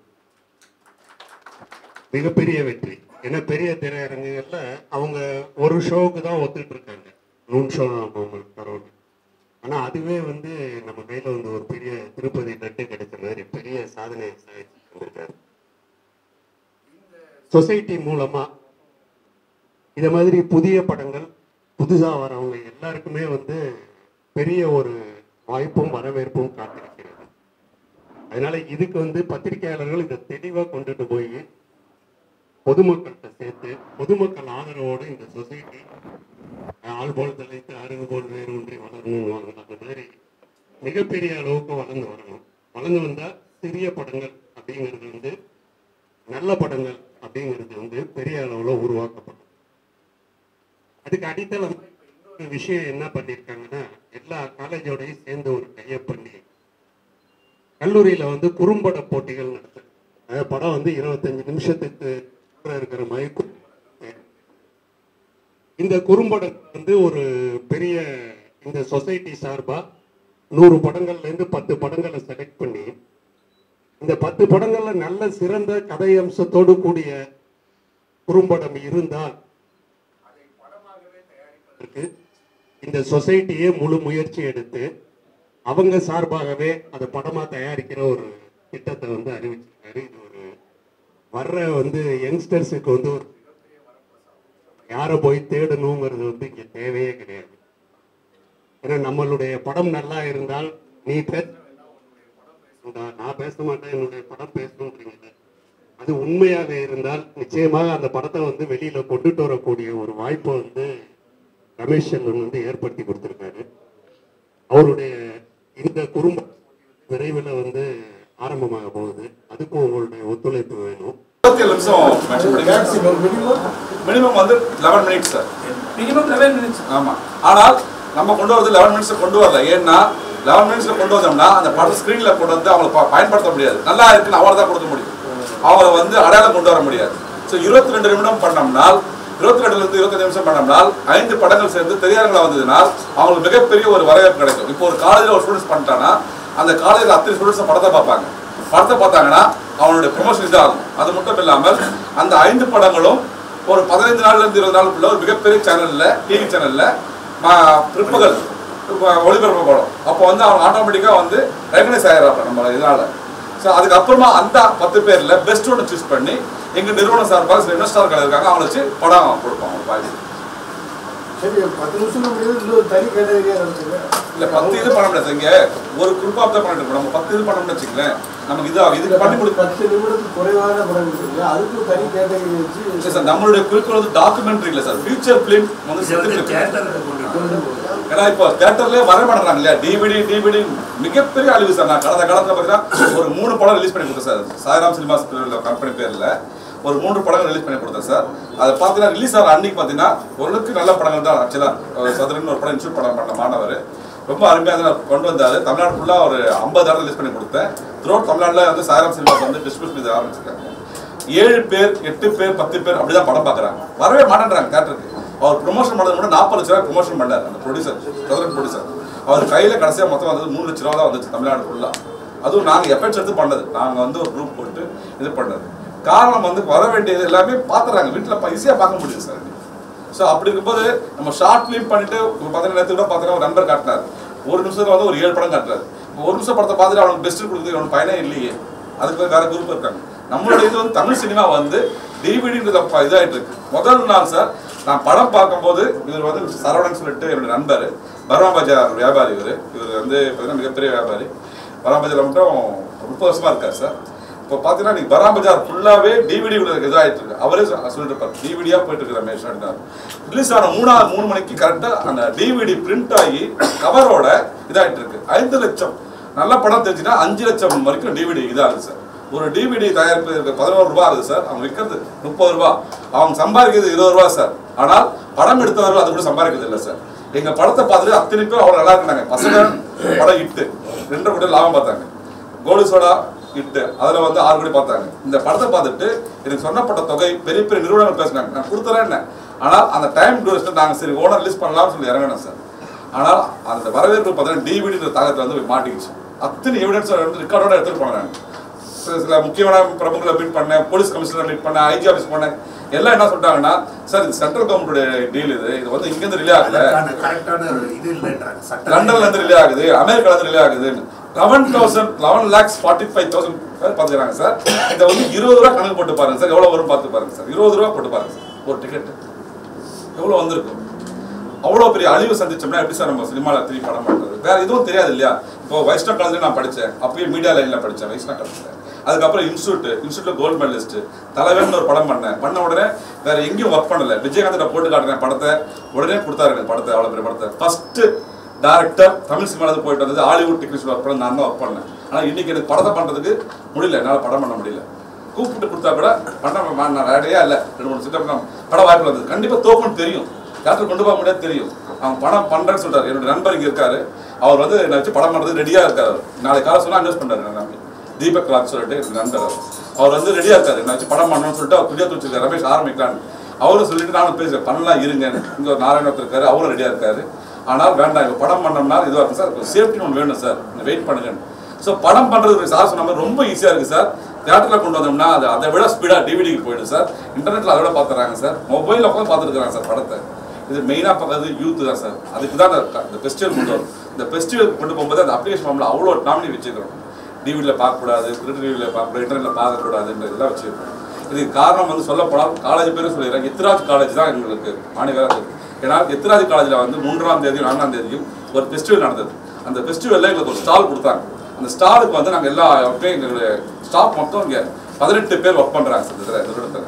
மிகப்பெரிய வெற்றி ஏன்னா பெரிய திரையரங்குகள்ல அவங்க ஒரு ஷோவுக்கு தான் ஒத்துட்டு இருக்காங்க நூன் ஷோ தரோன்னு ஆனா அதுவே வந்து நம்ம கையில வந்து ஒரு பெரிய திருப்பதி லட்டு கிடைச்ச மாதிரி பெரிய சாதனை சாதிச்சிருக்காரு சொசைட்டி மூலமா இத மாதிரி புதிய படங்கள் புதுசா வரவங்க எல்லாருக்குமே வந்து பெரிய ஒரு வாய்ப்பும் வரவேற்பும் காத்திருக்கிறது அதனால இதுக்கு வந்து பத்திரிகையாளர்கள் இதை தெளிவா கொண்டுட்டு போய் பொதுமக்கள்கிட்ட சேர்த்து பொதுமக்கள் ஆதரவோடு இந்த சொசைட்டி ஆள் போல் தலைத்து அருகு போல் வேறு ஒன்றி வளரணும் அந்த மாதிரி மிகப்பெரிய அளவுக்கு வளர்ந்து வரணும் வளர்ந்து வந்தா சிறிய படங்கள் அப்படிங்கிறது வந்து நல்ல படங்கள் அப்படிங்கிறது வந்து பெரிய அளவுல உருவாக்கப்படும் அதுக்கு அடித்தளம் இன்னொரு விஷயம் என்ன பண்ணியிருக்காங்கன்னா எல்லா காலேஜோடையும் சேர்ந்து ஒரு கையப் பண்ணி கல்லூரியில வந்து குறும்பட போட்டிகள் நடத்து அதாவது படம் வந்து இருபத்தஞ்சு நிமிஷத்துக்கு கூட இருக்கிற மாதிரி கு- இந்த குறும்படம் வந்து ஒரு பெரிய இந்த சொசைட்டி சார்பா நூறு படங்கள்ல இருந்து பத்து படங்களை செலக்ட் பண்ணி இந்த பத்து படங்கள்ல நல்ல சிறந்த கதை அம்சத்தோடு கூடிய குறும்படம் இருந்தால் அதை படமாகவே தயாரிப்பதற்கு இந்த சொசைட்டியே முழு முயற்சி எடுத்து அவங்க சார்பாகவே அதை படமா தயாரிக்கிற ஒரு திட்டத்தை வந்து அறிவிச்சிருக்காரு இது ஒரு வர்ற வந்து யங்ஸ்டர்ஸுக்கு வந்து ஒரு யாரை போய் தேடணுங்கிறது வந்து இங்க தேவையே கிடையாது ஏன்னா நம்மளுடைய படம் நல்லா இருந்தால் நீ பேச வேண்டாம், நான் பேச மாட்டேன் என்னுடைய படம் பேசணுன்றீங்க அது உண்மையாக இருந்தால் நிச்சயமாக அந்த படத்தை வந்து வெளியில கொண்டுட்டு வரக்கூடிய ஒரு வாய்ப்பை வந்து ரமேஷ் செல்வன் வந்து ஏற்படுத்தி கொடுத்திருக்காரு அவருடைய இந்த குடும்பம் விரைவில் வந்து ஆரம்பமாக போகுது அதுக்கும் உங்களுடைய ஒத்துழைப்பு வேணும் இருபத்தி ஏழு நிமிஷம் mention பண்ணிருக்கீங்க. மினிமம் வந்து eleven minutes sir minimum eleven minutes ஆமா ஆனால் நம்ம கொண்டு வரது லெவன் மினிட்ஸ் கொண்டு வரல ஏன்னா லெவன் மினிட்ஸ்ல கொண்டு வந்தோம்னா அந்த படம் ஸ்கிரீன்ல கொண்டு வந்து அவங்களுக்கு ப- பயன்படுத்த முடியாது நல்லா இருக்குன்னு அவரை தான் கொடுக்க முடியும் அவரை வந்து அடையாளம் கொண்டு வர முடியாது ஸோ இருபத்தி ரெண்டு நிமிடம் பண்ணோம்னால் இருபத்தி ரெண்டுல இருந்து இருபத்தஞ்சு நிமிஷம் பண்ணோம்னால் ஐந்து படங்கள் சேர்ந்து திரையரங்கில் வந்ததுனால் அவங்களுக்கு மிகப்பெரிய ஒரு வரவேற்பு கிடைக்கும் இப்போ ஒரு காலேஜில் ஒரு ஸ்டூடெண்ட்ஸ் பண்ணிட்டானா அந்த காலேஜில் அத்தனை ஸ்டூடெண்ட்ஸ் படத்தை பார்ப்பாங்க படத்தை பார்த்தாங்கன்னா அவனுடைய ப்ரொமோஷன் இதாகும் அது மட்டும் இல்லாமல் அந்த ஐந்து படங்களும் ஒரு பதினைந்து நாள்ல இருந்து இருபது நாளுக்குள்ள ஒரு மிகப்பெரிய சேனல்ல டிவி சேனல்ல பிற்பகல் இப்ப ஒளிபரப்பப்படும் அப்போ வந்து அவன் ஆட்டோமேட்டிக்காக வந்து ரெகனைஸ் ஆகிறாப்ப நம்ம இதனால ஸோ அதுக்கப்புறமா அந்த பத்து பேர்ல பெஸ்ட் ஒன்று சூஸ் பண்ணி எங்க நிறுவனம் சார்பாக சில இன்வெஸ்டர்கள் இருக்காங்க அவங்கள வச்சு படம் கொடுப்போம் அவங்க வாய்ஸ் சரி பத்து நிமிஷம் முடியுது இன்னொரு தனி கேட்டகரியா இருக்குது இல்ல பத்து இது பண்ண முடியாது இங்க ஒரு குரூப்பா தான் பண்ணிட்டு இருக்கோம் நம்ம பத்து இது பண்ண முடியாது வச்சுக்கலேன் நமக்கு இது இதுக்கு பண்ணி கொடுப்போம் பத்து நிமிடத்துக்கு குறைவான படம் இருக்குது அதுக்கும் தனி கேட்டகரி வச்சு இல்லை சார் நம்மளுடைய குறிக்கோள் வந்து டாக்குமெண்ட்ரி இல்லை சார் ஃபியூச்சர் ஃபிலிம் வந்து செத்துட்டு இருக்கு ஏன்னா இப்போ தேட்டர்லயே வர மாட்டேறாங்க இல்லையா டிவிடி டிவிடி மிகப்பெரிய அழிவு சார் நான் கடந்த காலத்துல பார்த்தீங்கன்னா ஒரு மூணு படம் ரிலீஸ் பண்ணி கொடுத்தேன் சார் சாய்ராம் சினிமாஸ் கம்பெனி பேர்ல ஒரு மூன்று படங்கள் ரிலீஸ் பண்ணி கொடுத்தேன் சார் அதை பார்த்தீங்கன்னா ரிலீஸ் ஆகிற அன்னைக்கு பார்த்தீங்கன்னா ஓரளவுக்கு நல்ல படங்கள் தான் ஆக்சுவலாக சதுரன் ஒரு படம் இன்ஸ்டியூட் படம் பண்ண மாணவர் ரொம்ப அருமையாக அதை கொண்டு வந்தாரு தமிழ்நாடு ஃபுல்லாக ஒரு ஐம்பது இடம் ரிலீஸ் பண்ணி கொடுத்தேன் த்ரூ தமிழ்நாட்டில் வந்து சாய்ராம் சினிமாஸ் வந்து டிஸ்ட்ரிபியூஷன் இது ஆரம்பிச்சிருக்காங்க ஏழு பேர் எட்டு பேர் பத்து பேர் அப்படிதான் படம் பார்க்குறாங்க வரவே மாட்டேன்றாங்க தேட்டருக்கு அவர் ப்ரொமோஷன் பண்ணது மட்டும் நாற்பது லட்ச ரூபாய் ப்ரொமோஷன் பண்ணார் அந்த ப்ரொடியூசர் சதுரன் ப்ரொடியூசர் அவர் கையில் கடைசியாக மொத்தம் வந்தது மூணு லட்ச ரூபா தான் வந்துச்சு தமிழ்நாடு ஃபுல்லாக அதுவும் நாங்கள் எஃபெக்ட்ஸ் எடுத்து பண்ணது நாங்கள் வந்து ஒரு குரூப் போட்டு இது பண்ணது காரணம் வந்து வர வேண்டியது எல்லாமே பார்த்துறாங்க வீட்டில் ஈஸியாக பார்க்க முடியுது சார் ஸோ அப்படி இருக்கும்போது நம்ம ஷார்ட் ஃபிலிம் பண்ணிட்டு ஒரு பதினேழு நேரத்துக்கு கூட பார்த்தீங்கன்னா ஒரு நண்பர் காட்டினார் ஒரு நிமிஷத்துல வந்து ஒரு ஏழு படம் காட்டுறாரு இப்போ ஒரு நிமிஷம் படத்தை பார்த்துட்டு அவனுக்கு பெஸ்ட் கொடுக்குறது அவனுக்கு பயனே இல்லையே அதுக்கு வேற குரூப் இருக்காங்க நம்மளுடைய இது வந்து தமிழ் சினிமா வந்து டிவிடின்றது இதாகிட்டு இருக்கு முதல் நாள் சார் நான் படம் பார்க்கும்போது இவர் வந்து சரவணன் சொல்லிட்டு என்னுடைய நண்பர் பர்மா பஜார் வியாபாரி இவர் இவர் வந்து பார்த்தீங்கன்னா மிகப்பெரிய வியாபாரி பர்மா பஜார்ல மட்டும் முப்பது வருஷமா இருக்கார் சார் இப்போ பார்த்தீங்கன்னா நீ பராம் பஜார் ஃபுல்லாகவே டிவிடி இதாகிட்டு இருக்கு அவரே சொ- சொல்லிட்டு இருப்பார் டிவிடியாக போயிட்டு இருக்கிற ரமேஷ் அப்படின்னாரு ரிலீஸ் ஆன மூணாவது மூணு மணிக்கு கரெக்டாக அந்த டிவிடி பிரிண்ட் ஆகி கவரோட இதாகிட்டு இருக்கு ஐந்து லட்சம் நல்ல படம் தெரிஞ்சுன்னா அஞ்சு லட்சம் வரைக்கும் டிவிடி இதாகுது சார் ஒரு டிவிடி தயாரிப்பு பதினோரு ரூபா ஆகுது சார் அவங்க விற்கிறது முப்பது ரூபா அவங்க சம்பாதிக்கிறது இருபது ரூபா சார் ஆனால் படம் எடுத்தவர்கள் அது கூட சம்பாதிக்கிறது இல்லை சார் எங்க படத்தை பார்த்துட்டு அத்தனை பேர் அவ்வளோ நல்லா இருந்தாங்க பசங்க படம் இட்டு ரெண்டரை கோடி லாபம் பார்த்தாங்க கோலி சோடா இட்டு அதில் வந்து ஆறு கோடி பார்த்தாங்க இந்த படத்தை பார்த்துட்டு எனக்கு சொன்னப்பட்ட தொகை பெரிய பெரிய நிறுவனங்கள் பேசினாங்க நான் கொடுத்துறேன் என்ன ஆனால் அந்த டைம் டூரேஷன் நாங்கள் சரி ஓனர் ரிலீஸ் பண்ணலாம்னு சொல்லி இறங்கினோம் சார் ஆனால் அந்த வரவேற்பு பார்த்தீங்கன்னா டிவிடின்ற தாக்கத்தில் வந்து போய் மாட்டிக்கிச்சு அத்தனை எவிடன்ஸ் வந்து ரெக்கார்டோட எடுத்துட்டு போனேன் நான் சில சில முக்கியமான பிரமுகர்களை மீட் பண்ணேன் போலீஸ் கமிஷனர் மீட் பண்ணேன் ஐஜி ஆஃபீஸ் பண்ணேன் எல்லாம் என்ன சொல்லிட்டாங்கன்னா சார் இது சென்ட்ரல் கவர்மெண்டோட டீல் இது இது வந்து இங்கேருந்து ரிலே ஆகல அதுக்கான கரெக்டான இது இல்லைன்றாங்க சட்டம் லண்டன்ல இருந்து ரிலே ஆகுது அமெரிக்கால இருந்து ரிலே ஆகுது eleven thousand eleven lakhs forty five thousand பேர் பார்த்துக்கிறாங்க சார் இதை வந்து இருபது ரூபா கணக்கு போட்டு பாருங்க சார் எவ்வளோ வரும் பார்த்து பாருங்க சார் இருபது ரூபா போட்டு பாருங்க சார் ஒரு டிக்கெட் எவ்வளோ வந்திருக்கும் அவ்வளோ பெரிய அழிவு சந்திச்சோம்னா எப்படி சார் நம்ம சினிமாவில் திரும்பி படம் பண்ணுறது வேற எதுவும் தெரியாது இல்லையா இப்போ வைஷ்ணவ் காலேஜில் நான் படித்தேன் அப்பயே மீடியா லைனில் படித்தேன் வைஷ்ணவ் காலேஜில் அதுக்கப்புறம் இன்ஸ்டியூட் இன்ஸ்டியூட்ல கோல்டு மெடலிஸ்ட் தலைவன் ஒரு படம் பண்ணேன் பண்ண உடனே வேற எங்கேயும் ஒர்க் பண்ணல விஜயகாந்த் நான் போட்டு காட்டுறேன் படத்தை உடனே கொடுத்தாரு எனக்கு படத்தை அவ்வளோ பெரிய படத்தை ஃபர்ஸ்ட் டேரக்டர் தமிழ் சினிமாவில் போயிட்டு வந்தது ஹாலிவுட் டெக்னீஷியன் ஒர்க் பண்ண நான் தான் ஒர்க் பண்ணேன் ஆனால் இன்னைக்கு எனக்கு படத்தை பண்ணுறதுக்கு முடியல என்னால் படம் பண்ண முடியல கூப்பிட்டு கொடுத்தா கூட பண்ண நான் ரெடியாக இல்லை ரெண்டு மூணு சிட்டம் படம் வாய்ப்பு வந்தது கண்டிப்பாக தோப்புன்னு தெரியும் தேட்டர் கொண்டு போக முடியாது தெரியும் அவன் படம் பண்ணுறேன்னு சொல்றாரு என்னோட நண்பர் இங்கே இருக்காரு அவர் வந்து என்னை வச்சு படம் பண்ணுறது ரெடியாக இருக்காரு அவர். நாளைக்கு காலை சொன்னால் இன்வெஸ்ட் பண்ணுறாரு நான் நம்பி தீபக் ராஜ் சொல்லிட்டு எனக்கு நண்பர் அவர். அவர் வந்து ரெடியாக இருக்காரு என்னை வச்சு படம் பண்ணணும்னு சொல்லிட்டு அவர் துடியா துடிச்சிருக்காரு ரமேஷ் ஆரம்பிக்கலான்னு அவரும் சொல்லிட்டு நானும் பேசுகிறேன் பண்ணலாம் இருங்க இங்கே ஒரு நாராயணத்தில் இருக்காரு அவரும் ரெடியாக இருக்காரு ஆனால் வேண்டாம் இப்போ படம் பண்ணோம்னா இதுவாக இருக்கும் சார் சேஃப்டி ஒன்று வேணும் சார் வெயிட் பண்ணுங்க ஸோ படம் பண்ணுறது சார் சொன்ன மாதிரி ரொம்ப ஈஸியாக இருக்குது சார் தேட்டரில் கொண்டு வந்தோம்னா அது அதை விட ஸ்பீடாக டிவிடிக்கு போயிடும் சார் இன்டர்நெட்டில் அதை விட பார்த்துறாங்க சார் மொபைலில் உட்காந்து பார்த்துருக்குறாங்க சார் படத்தை இது மெயினாக பார்க்கறது யூத் தான் சார் அதுக்கு தான் இந்த- இந்த ஃபெஸ்டிவல் கொண்டு வரும் இந்த ஃபெஸ்டிவல் கொண்டு போகும்போது அந்த அப்ளிகேஷன் ஃபார்மில் அவ்வளோ நாமினி வச்சுக்கிறோம் டிவியில் பார்க்கக்கூடாது திருட்டு டிவியில் பார்க்கக்கூடாது இன்டர்நெட்டில் பார்க்கக்கூடாதுன்றதெல்லாம் வச்சுருக்கோம் இதுக்கு காரணம் வந்து சொல்லப்போனால் காலேஜ் பேரும் சொல்லிடுறேன் எத்ராஜ் காலேஜ் தான் எங்களுக்கு மாநில இருக்குது ஏன்னா எத்ராஜ் காலேஜில் வந்து மூன்றாம் தேதி நான்காம் தேதியும் ஒரு ஃபெஸ்டிவல் நடந்தது அந்த ஃபெஸ்டிவலில் எங்களுக்கு ஒரு ஸ்டால் கொடுத்தாங்க அந்த ஸ்டாலுக்கு வந்து நாங்கள் எல்லா எப்பயும் எங்களுடைய ஸ்டாஃப் மொத்தம் இங்கே பதினெட்டு பேர் ஒர்க் பண்ணுறாங்க சார் இதில் நிறுவனத்தில்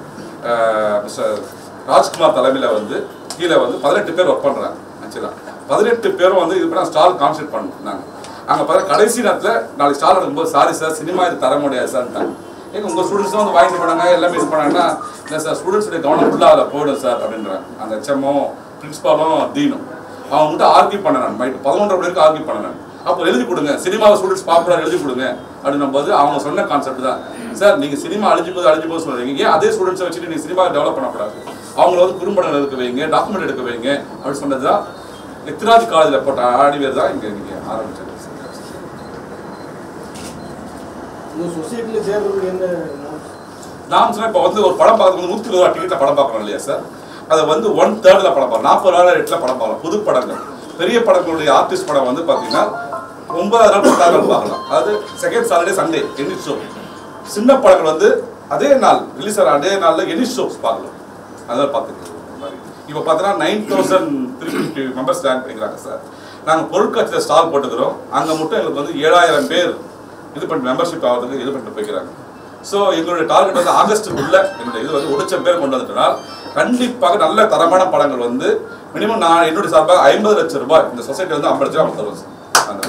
மிஸ்டர் ராஜ்குமார் தலைமையில் வந்து கீழே வந்து பதினெட்டு பேர் ஒர்க் பண்ணுறாங்க ஆக்சுவலாக பதினெட்டு பேரும் வந்து இது பண்ண ஸ்டால் கான்சென்ட் பண்ணாங்க அங்கே பார்த்தா கடைசி நேரத்தில் நாளைக்கு ஸ்டால் எடுக்கும்போது சாரி சார் சினிமா இது தர முடியாது சார்ன்ட்டாங்க ஏங்க உங்கள் ஸ்டூடெண்ட்ஸ் வந்து வாங்கிட்டு போனாங்க எல்லாமே இது பண்ணாங்கன்னா இல்லை சார் ஸ்டூடெண்ட்ஸுடைய கவனம் ஃபுல்லாக அதில் போயிடும் சார் அப்படின்றாங்க அந்த ஹெச்எம்மும் பிரின்ஸ்பாலும் டீனும் அவங்க மட்டும் ஆர்கியூ பண்ண நான் மைட் பதினொன்றரை மணி வரைக்கும் ஆர்கியூ பண்ண நான் அப்போ எழுதி கொடுங்க சினிமா ஸ்டூடெண்ட்ஸ் பாப்புலர் எழுதி கொடுங்க அப்படின்னும் போது அவங்க சொன்ன கான்செப்ட் தான் சார் நீங்கள் சினிமா அழிஞ்சு போது அழிஞ்சு போது சொல்றீங்க ஏன் அதே ஸ்டூடெண்ட்ஸை வச்சுட்டு நீங்கள் சினிமா டெவலப் பண்ணக்கூடாது அவங்கள வந்து குறும்படம் எடுக்க வைங்க டாக்குமெண்ட் எடுக்க வைங்க அப்படின்னு சொன்னது தான் எத்திராஜ் காலேஜில் போட்ட ஆடிவேர் தான் இங்கே இங்கே ஆரம்பிச்சது உங்க சொசைட்டியில் சேர்றதுக்கு என்ன நான் சொன்னேன் இப்போ வந்து ஒரு படம் பார்க்கறது நூற்றி இருபது ரூபா டிக்கெட்டில் படம் பார்க்குறோம் இல்லையா சார் அதை வந்து ஒன் தேர்டில் படம் பார்க்கலாம் நாற்பது ரூபா ரேட்டில் படம் பார்க்கலாம் புது படங்கள் பெரிய படங்களுடைய ஆர்டிஸ்ட் படம் வந்து பார்த்தீங்கன்னா ஒன்பதாயிரம் நாள் பத்தாயிரம் நாள் பார்க்கலாம் அதாவது second Saturday Sunday any show சின்ன படங்கள் வந்து அதே நாள் ரிலீஸ் ஆகிற அதே நாளில் எனி ஷோஸ் பார்க்கலாம் அதெல்லாம் பார்த்துக்கலாம் இப்போ பார்த்தீங்கன்னா nine thousand three fifty members join பண்ணிக்கிறாங்க சார் நாங்கள் பொருட்காட்சியில் ஸ்டால் போட்டுக்கிறோம் அங்கே மட்டும் எங்களுக்கு வந்து ஏழாயிரம் பேர் இது பண்ணி மெம்பர்ஷிப் ஆகிறதுக்கு இது பண்ணிட்டு போய்க்கிறாங்க ஸோ எங்களுடைய டார்கெட் வந்து ஆகஸ்ட்டுக்குள்ள இந்த இது வந்து ஒரு லட்சம் பேர் கொண்டு வந்துட்டனால் கண்டிப்பாக நல்ல தரமான படங்கள் வந்து மினிமம் நான் என்னுடைய சார்பாக ஐம்பது லட்சம் ரூபாய் இந்த சொசைட்டி வந்து ஐம்பது லட்சம் தருவோம் சார் அந்த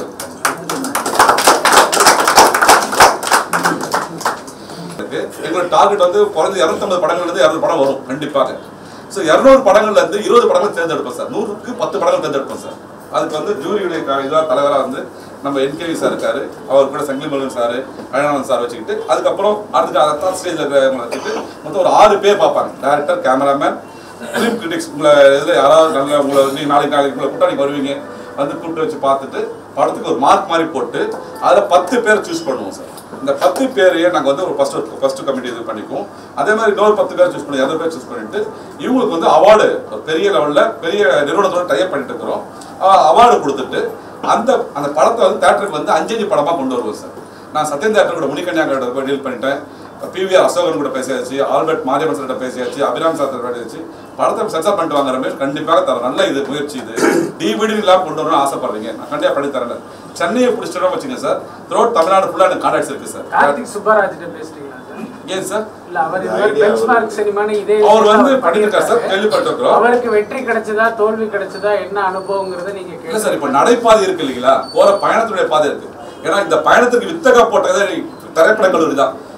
இருக்கு. எங்களோட டார்கெட் வந்து குறைஞ்ச இரநூத்தம்பது படங்கள்ல இருந்து இரநூறு படம் வரும் கண்டிப்பாக ஸோ இரநூறு படங்கள்ல இருந்து இருபது படங்கள் தேர்ந்தெடுப்போம் சார் நூறுக்கு பத்து படங்கள் தேர்ந்தெடுப்போம் சார் அதுக்கு வந்து ஜூரியுடைய இதாக தலைவராக வந்து நம்ம என்கேவி சார் இருக்காரு அவர் கூட சங்கிலி முருகன் சார் அழகானந்த் சார் வச்சுக்கிட்டு அதுக்கப்புறம் அடுத்து அடுத்த ஸ்டேஜில் இருக்கிறவங்க வச்சுட்டு மொத்தம் ஒரு ஆறு பேர் பார்ப்பாங்க டேரக்டர் கேமராமேன் ஃபிலிம் கிரிட்டிக்ஸ் உங்களை இதில் யாராவது நல்ல உங்களை நீங்கள் நாளைக்கு நாளைக்கு உங்களை கூட்டா நீங்கள் வருவீங்க வந்து கூப்பிட்டு வச்சு பார்த்துட்டு படத்துக்கு ஒரு மார்க் மாதிரி போட்டு அதில் பத்து பேர் சூஸ் பண்ணுவோம் சார் இந்த பத்து பேரையே நாங்கள் வந்து ஒரு ஃபர்ஸ்ட் ஃபர்ஸ்ட் கமிட்டி இது பண்ணிக்குவோம் அதே மாதிரி இன்னொரு பத்து பேர் சூஸ் பண்ணி இரநூறு பேர் சூஸ் பண்ணிட்டு இவங்களுக்கு வந்து அவார்டு ஒரு பெரிய லெவலில் பெரிய நிறுவனத்தோட டைப் பண்ணிட்டு இருக்கிறோம் அவார்டு கொடுத்துட்டு அந்த அந்த படத்தை வந்து தேட்டருக்கு வந்து அஞ்சஞ்சு படமாக கொண்டு வருவோம் சார் நான் சத்யன் தேட்டர் கூட முனிகன்யா கிட்ட போய் டீல் பண்ணிட்டேன் பிவிஆர் அசோகன் கூட பேசியாச்சு ஆல்பர்ட் மாரியம்மன் சார்கிட்ட பேசியாச்சு அபிராம் சார் பேசியாச்சு படத்தை சென்சார் பண்ணிட்டு வாங்குற மாதிரி கண்டிப்பாக தர நல்ல இது முயற்சி இது டிவிடி இல்லாமல் கொண்டு வரணும்னு ஆசைப்படுறீங்க நான் கண்டிப்பாக பண்ணி தரேன் சென்னையை பிடிச்சிட்டோம் வச்சுங்க சார் த்ரோட் தமிழ்நாடு ஃபுல்லாக எனக்கு கான்டாக்ட்ஸ் இருக்கு சார் கார்த்திக் சுப்பராஜ் கிட்ட பேசுறீங்களா சார் ஏன் சார் இல்ல அவர் இந்த பெஞ்ச்மார்க் சினிமான்னு இதே அவர் வந்து அவர் பண்ணியிருக்காரு சார் கேள்விப்பட்டிருக்கிறோம் அவருக்கு வெற்றி கிடைச்சதா தோல்வி கிடைச்சதா என்ன அனுபவங்கிறத நீங்க இல்ல கேளுங்க சார் இப்ப நடைபாதை இருக்கு இல்லைங்களா போற பயணத்துடைய பாதை இருக்கு ஏன்னா இந்த பயணத்துக்கு வித்தகா போட்டதே திரைப்பட கல்லூரி தான்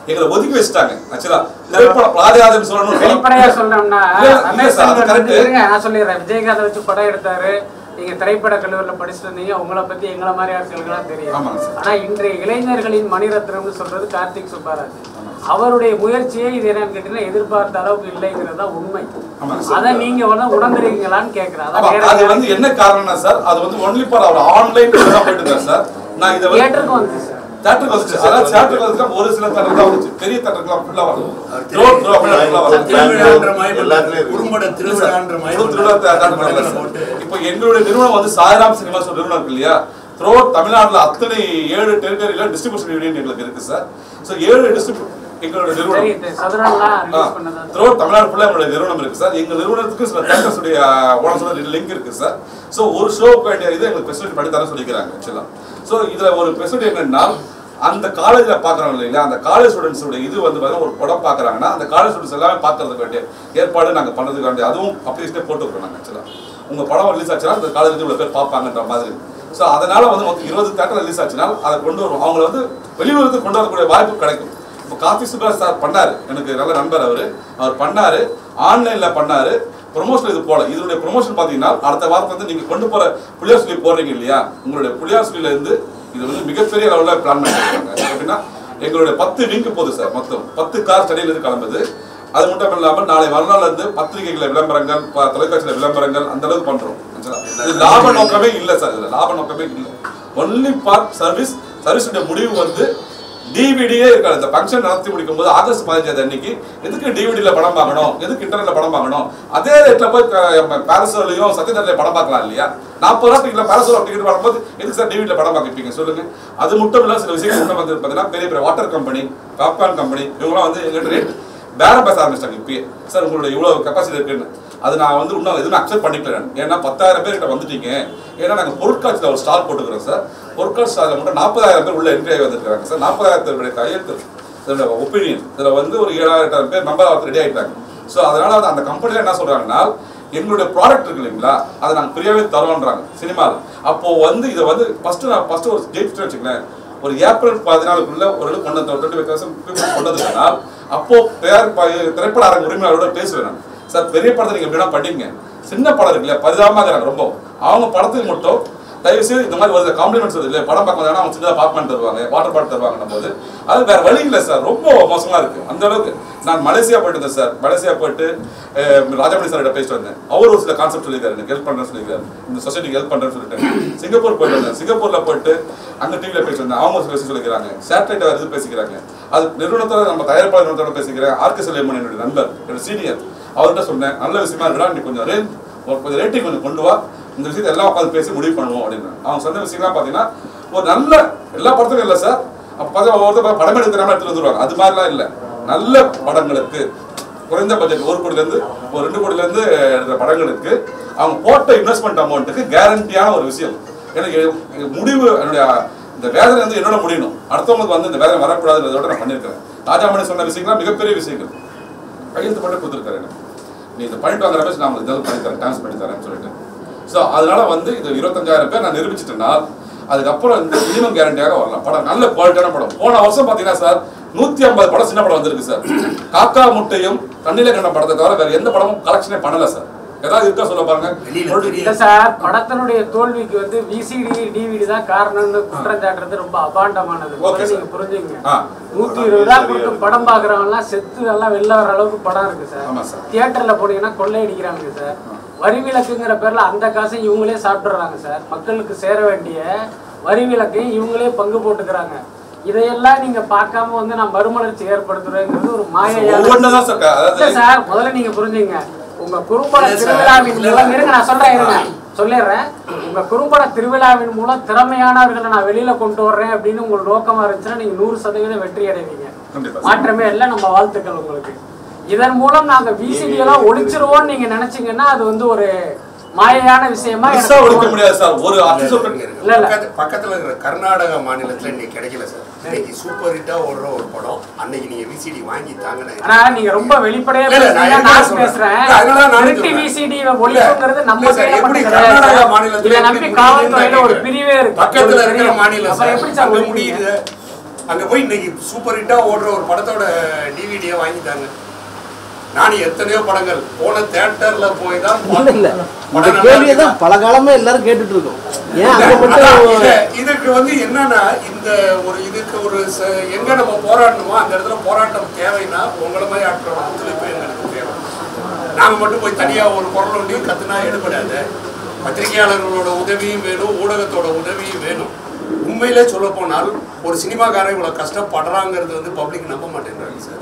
எங்களை ஒதுக்கி வச்சுட்டாங்க ஆக்சுவலா திரைப்படம் பிராதியாதம் சொல்லணும் வெளிப்படையா சொல்றோம்னா இல்ல, இல்ல ரமேஷ் சார், அது செல்வன் வந்து correct. இருங்க நான் சொல்லிடுறேன் விஜயகாந்த் வச்சு படம் எடுத்தாரு நீங்க திரைப்பட கல்லூரியில படிச்சுட்டு இருந்தீங்க உங்களை பத்தி எங்களை மாதிரி ஆட்களுக்கெல்லாம் தெரியும் ஆமாங்க சார். ஆனா இன்றைய இளைஞர்களின் மணிரத்னம்னு சொல்றது கார்த்திக் சுப்பாராஜ் அவருடைய முயற்சியே இது என்னன்னு கேட்டீங்கன்னா எதிர்பார்த்த அளவுக்கு இல்லைங்கிறது தான் உண்மை ஆமாங்க சார். அதை நீங்க வந்து உணர்ந்துருக்கீங்களான்னு கேக்குறேன் ஆமா, அதான் அது வந்து என்ன காரணம்னா சார் அது வந்து ஒன்லி ஃபார் அவர் ஆன்லைன் தான் போயிட்டு இருந்தார் சார் நான் இதை வந்து தியேட்டருக்கு வந்து சார் தேட்டருக்கு வந்துச்சு அதாவது தேட்டருக்கு வந்து ஒரு சில தேட்டர் தான் வந்துச்சு பெரிய தேட்டருக்குலாம் ஃபுல்லா வரல ரோட் ரோட் ஃபுல்லா வரல திருவிழான்ற மாதிரி எல்லாத்துலயும் குறும்பட திருவிழான்ற மாதிரி முழு திருவிழா தே- தேட்டர் வரல சார். இப்போ எங்களுடைய நிறுவனம் வந்து சாய்ராம் சினிமாஸ் ஒரு நிறுவனம் இருக்கு இல்லையா த்ரோ தமிழ்நாட்டுல அத்தனை ஏழு டெரிட்டரியில டிஸ்ட்ரிபியூஷன் யூனியன் எங்களுக்கு இருக்கு சார் ஸோ ஏழு டிஸ்ட்ரிபியூட் எங்களுடைய சரி நிறுவனம் சதுரன்லாம் ரிலீஸ் பண்ணதா த்ரோ தமிழ்நாடு ஃபுல்லாக எங்களுடைய நிறுவனம் இருக்கு சார் எங்க நிறுவனத்துக்கு சில தேட்டர்ஸ் உடைய ஓனர்ஸோட லிங்க் இருக்கு சார் ஸோ ஒரு ஷோக்கு வேண்டிய இது எங்களுக்கு ஃபெசிலிட்டி பண்ணி தர சொல்லிக்கிறாங்க ஆக்சுவலா ஸோ இதுல ஒரு ஃபெசிலிட்டி என்னன்னா அந்த காலேஜ்ல பாக்குறாங்க இல்லைங்களா அந்த காலேஜ் ஸ்டூடெண்ட்ஸோட இது வந்து பார்த்தீங்கன்னா ஒரு படம் பாக்குறாங்கன்னா அந்த காலேஜ் ஸ்டூடெண்ட்ஸ் எல்லாமே பார்க்கறதுக்கு வேண்டிய ஏற்பாடு நாங்க பண்றதுக்கு வேண்டிய அதுவும் அப்ளிகேஷனே போட்டுக்கிறோம் நாங்க ஆக்சுவலா உங்க படம் ரிலீஸ் ஆச்சுன்னா அந்த காலேஜ் இவ்வளவு பேர் பார்ப்பாங்கன்ற மாதிரி ஸோ அதனால வந்து மொத்தம் இருபது தேட்டர் ரிலீஸ் ஆச்சுன்னா அதை கொண்டு வரும் அவங்கள வந்து வெளியூருக்கு கொண்டு வரக்கூடிய வாய்ப்பு கிடைக்கும் இப்போ கார்த்தி சுப்ராஜ் சார் பண்ணாரு எனக்கு நல்ல நண்பர் அவரு அவர் பண்ணாரு ஆன்லைன்ல பண்ணாரு ப்ரொமோஷன் இது போல இதனுடைய ப்ரொமோஷன் பாத்தீங்கன்னா அடுத்த வாரத்துல வந்து நீங்க கொண்டு போற புளியார் சொல்லி போடுறீங்க இல்லையா உங்களுடைய புளியார் சொல்லில இருந்து இது வந்து மிகப்பெரிய லெவலில் பிளான் பண்ணிருக்காங்க எப்படின்னா எங்களுடைய பத்து விங்கு போகுது சார் மொத்தம் பத்து கார் சென்னையில இருந்து கிளம்புது அது மட்டும் இல்லாமல் நாளை மறுநாள் இருந்து பத்திரிகைகளை விளம்பரங்கள் ப- தொலைக்காட்சியில விளம்பரங்கள் அந்த அளவுக்கு பண்றோம் இது லாப நோக்கமே இல்ல சார் இதுல லாப நோக்கமே இல்ல ஒன்லி ஃபார் சர்வீஸ் சர்வீஸுடைய முடிவு வந்து டிவிடியே இருக்காது இந்த ஃபங்க்ஷன் நடத்தி முடிக்கும் போது ஆகஸ்ட் பதினஞ்சாவது அன்னைக்கு எதுக்கு டிவிடியில் படம் பார்க்கணும் எதுக்கு இன்டர்நெட்ல படம் பார்க்கணும் அதே ரேட்ல போய் பேரசோலையும் சத்யதரிலையும் படம் பார்க்கலாம் இல்லையா நாற்பது ரூபா டிக்கெட்ல பேரசோல டிக்கெட் பார்க்கும்போது எதுக்கு சார் டிவிடியில் படம் பார்ப்பீங்க சொல்லுங்க அது மட்டும் இல்ல சில விஷயங்கள் என்ன வந்து பார்த்தீங்கன்னா பெரிய பெரிய வாட்டர் கம்பெனி பாப்கார்ன் கம்பெனி இவங்களாம் வந்து எங்கிட்ட ரேட் பேரம் பேச ஆரம்பிச்சிட்டாங்க இப்பயே சார் உங்களுடைய இவ்வளவு கெப்பாசிட்டி இருக்குன்னு அது நான் வந்து இன்னும் எதுவும் அக்செப்ட் பண்ணிக்கல நான். ஏன்னா பத்தாயிரம் பேர் கிட்ட வந்துட்டீங்க ஏன்னா நாங்கள் பொருட்காட்சியில் ஒரு ஸ்டால் போட்டுக்கிறோம் சார் பொருட்காட்சி ஸ்டாலில் மட்டும் நாற்பதாயிரம் பேர் உள்ள என்ட்ரி ஆகி வந்திருக்காங்க சார் நாற்பதாயிரத்து பேருடைய கையெழுத்து இதோட ஒப்பீனியன் இதில் வந்து ஒரு ஏழாயிரம் எட்டாயிரம் பேர் மெம்பர் ஆகிறது ரெடி ஆகிட்டாங்க ஸோ அதனால வந்து அந்த கம்பெனியில் என்ன சொல்றாங்கன்னா எங்களுடைய ப்ராடக்ட் இருக்கு இல்லைங்களா அதை நாங்கள் ஃப்ரீயாகவே தரோன்றாங்க சினிமாவில் அப்போ வந்து இதை வந்து ஃபர்ஸ்ட் நான் ஃபர்ஸ்ட் ஒரு டேட் வச்சுக்கலேன் ஒரு ஏப்ரல் பதினாலுக்குள்ள ஒரு அளவு கொண்டு வந்து டுவெண்ட்டி ஃபைவ் தௌசண்ட் கொண்டு வந்ததுனால் அப்போ தயார் ப- திரைப்பட அரங்க உரிமையாளரோட பேசுவேன் நான் சார் பெரிய படத்தை நீங்க எப்படின்னா படிங்க சின்ன படம் இருக்கு இல்லையா பரிதாபமாக இருக்கிறாங்க ரொம்ப அவங்க படத்துக்கு மட்டும் தயவு செய்து இந்த மாதிரி வருது காம்ப்ளிமெண்ட்ஸ் வருது இல்லையா படம் பார்க்க வந்தாங்கன்னா அவங்க சின்னதாக பாப்கார்ன் தருவாங்க வாட்டர் பாட்டில் தருவாங்க போது அது வேற வழி இல்லை சார் ரொம்ப மோசமா இருக்கு அந்த அளவுக்கு நான் மலேசியா போயிட்டு இருந்தேன் சார் மலேசியா போயிட்டு அஹ், ராஜமணி சார்கிட்ட பேசிட்டு வந்தேன் அவர் ஒரு சில கான்செப்ட் சொல்லியிருக்காரு எனக்கு ஹெல்ப் பண்றேன்னு சொல்லியிருக்காரு இந்த சொசைட்டிக்கு ஹெல்ப் பண்றேன்னு சொல்லிட்டு சிங்கப்பூர் போயிட்டு வந்தேன் சிங்கப்பூர்ல போயிட்டு அங்க டிவில பேசிட்டு வந்தேன் அவங்க ஒரு சில விஷயம் சொல்லிக்கிறாங்க சேட்டலைட் இது பேசிக்கிறாங்க அது நிறுவனத்தோட நம்ம தயாரிப்பாளர் நிறுவனத்தோட பேசிக்கிறேன் ஆர்கே செல்வமன் என்னுடைய நண்பர் என்னோட சீனியர் அவர்கிட்ட சொன்னேன் நல்ல விஷயமா இருக்கா நீ கொஞ்சம் ரேஞ்ச் ஒரு கொஞ்சம் ரேட்டிங் கொஞ்சம் கொண்டு வா இந்த விஷயத்தை எல்லாம் உட்காந்து பேசி முடிவு பண்ணுவோம் அப்படின்னு அவங்க சொன்ன விஷயம்லாம் பார்த்தீங்கன்னா ஒரு நல்ல எல்லா படத்துக்கும் இல்லை சார் அப்போ பார்த்தா ஒவ்வொருத்தர் படம் எடுக்கிறாம எடுத்துட்டு வந்துருவாங்க அது மாதிரிலாம் இல்லை நல்ல படங்களுக்கு குறைந்த பட்ஜெட் ஒரு கோடியிலேருந்து ஒரு ரெண்டு கோடியிலேருந்து எடுக்கிற படங்களுக்கு அவங்க போட்ட இன்வெஸ்ட்மெண்ட் அமௌண்ட்டுக்கு கேரண்டியான ஒரு விஷயம் எனக்கு இது முடிவு என்னுடைய இந்த வேதனை வந்து என்னோட முடியணும் அடுத்தவங்களுக்கு வந்து இந்த வேதனை வரக்கூடாதுன்றதோட நான் பண்ணியிருக்கிறேன் ராஜாமணி சொன்ன விஷயங்கள்லாம் மிகப்பெரிய விஷயங்கள் கையெழுத்து போட்டு கொடுத்துருக்காரு எனக்கு நீ இதை பண்ணிட்டு வாங்குற மாதிரி நான் உங்களுக்கு இதாவது பண்ணி தரேன் டான்ஸ் பண்ணி தரேன்னு சொல்லிட்டு ஸோ அதனால வந்து இது இருபத்தஞ்சாயிரம் பேர் நான் நிரூபிச்சிட்டேன்னா அதுக்கப்புறம் இந்த மினிமம் கேரண்டியாக வரலாம் படம் நல்ல குவாலிட்டியான படம் போன வருஷம் பார்த்தீங்கன்னா சார் நூத்தி ஐம்பது படம் சின்ன படம் வந்திருக்கு சார் காக்கா முட்டையும் தண்ணில கண்ட படத்தை தவிர வேற எந்த படமும் கலெக்ஷனே பண்ணல சார் ஏதாவது இருக்கா சொல்ல பாருங்க வெளியில இல்ல தெரியல சார் படத்தினுடைய தோல்விக்கு வந்து விசிடி டிவிடி தான் காரணம்னு குற்றம் சாட்டுறது ரொம்ப அபாண்டமானது Okay, முதல்ல sir. நீங்க புரிஞ்சுங்க ஆ. நூத்தி இருபது ரூபா கொடுத்து படம் பாக்குறவங்க எல்லாம் செத்து எல்லாம் வெளில வர அளவுக்கு படம் இருக்கு சார் ஆமா சார். தியேட்டர்ல போனீங்கன்னா கொள்ளையடிக்கிறாங்க சார் வரி விலக்குங்கிற பேர்ல அந்த காசை இவங்களே சாப்பிடுறாங்க சார் மக்களுக்கு சேர வேண்டிய வரி விலக்கையும் இவங்களே பங்கு போட்டுக்கிறாங்க இதையெல்லாம் நீங்க பார்க்காம வந்து நான் மறுமலர்ச்சி ஏற்படுத்துறேங்கிறது ஒரு மாயையான ஒவ்வொன்று தான் சார் இல்ல அதாவது சார் முதல்ல நீங்க புரிஞ்சுங்க உங்க குறும்பட இல்ல சார், திருவிழாவின் இல்ல. மூலம் இருங்க நான் சொல்றேன் இருங்க சொல்லிடுறேன் உங்க குறும்பட திருவிழாவின் மூலம் திறமையானவர்களை நான் வெளியில கொண்டு வர்றேன் அப்படின்னு உங்களுக்கு நோக்கமா இருந்துச்சுன்னா நீங்க நூறு சதவீதம் வெற்றி அடைவீங்க கண்டிப்பா சார். மாற்றமே இல்லை நம்ம வாழ்த்துக்கள் உங்களுக்கு இதன் மூலம் நாங்க விசிடி எல்லாம் ஒழிச்சிருவோம்னு நீங்க நினைச்சீங்கன்னா அது வந்து ஒரு மாயையான விஷயமா பெருசா எனக்கு ஒழிக்க தோணுது. முடியாது சார் ஒரு ஆர்டிஸ்ட் இல்ல, இல்ல. பக்கத்து- பக்கத்துல இருக்கிற கர்நாடகா மாநிலத்துல இன்னைக்கு கிடைக்கல சார் இன்னைக்கு சூப்பர் ஹிட்டா ஓடுற ஒரு படம் அன்னைக்கு நீங்க விசிடி வாங்கி தாங்கின ஆனா நீங்க ரொம்ப வெளிப்படையா இல்ல, இல்ல, நான் பேசுறீங்க என்ன நான் சொல்றேன்? பேசுறேன் இல்ல, அதனால நானும் திருட்டு சொல்றேன். விசிடி ஒழிப்புங்கிறது நம்ம இல்ல சார், கையில எப்படி மட்டும் கர்நாடகா கிடையாது மாநிலத்துல இதை எப்படி நம்பி முடியுதுன்னு காவல்துறையில ஒரு கேக்குறேன். பிரிவே இருக்கு பக்கத்துல உங்களுக்கு இருக்கிற தெரியும். மாநிலம் அப்புறம் சார் எப்படி சார் அங்க ஒழிப்பீங்க? முடியுது அங்க போய் இன்னைக்கு சூப்பர் ஹிட்டா ஓடுற ஒரு படத்தோட டிவிடியை வாங்கிட்டாங்க நானும் எத்தனையோ படங்கள் போன தியேட்டர்ல போய் தான் இல்ல இல்ல இந்த படம் நல்லா கேள்வியை இருக்குதா? தான் பல காலமா எல்லாரும் கேட்டுட்டு இருக்கோம் ஏன் அங்க அதான் மட்டும் இத- இதுக்கு வந்து என்னன்னா இந்த ஒரு இதுக்கு ஒரு ச- எங்க நம்ம போராடணுமோ அந்த இடத்துல போராட்டம் தேவைன்னா உங்களை மாதிரி ஆட்களோட ஒத்துழைப்பு எங்களுக்கு தேவை நாங்க மட்டும் போய் தனியா ஒரு குரல் ஒண்டி கத்துனா எடுபடாது பத்திரிகையாளர்களோட உதவியும் வேணும் ஊடகத்தோட உதவியும் வேணும் உண்மையிலே சொல்ல போனால் ஒரு சினிமாக்காரன் இவ்வளவு கஷ்டப்படுறாங்கிறது வந்து பப்ளிக் நம்ப மாட்டேங்கிறாங்க சார்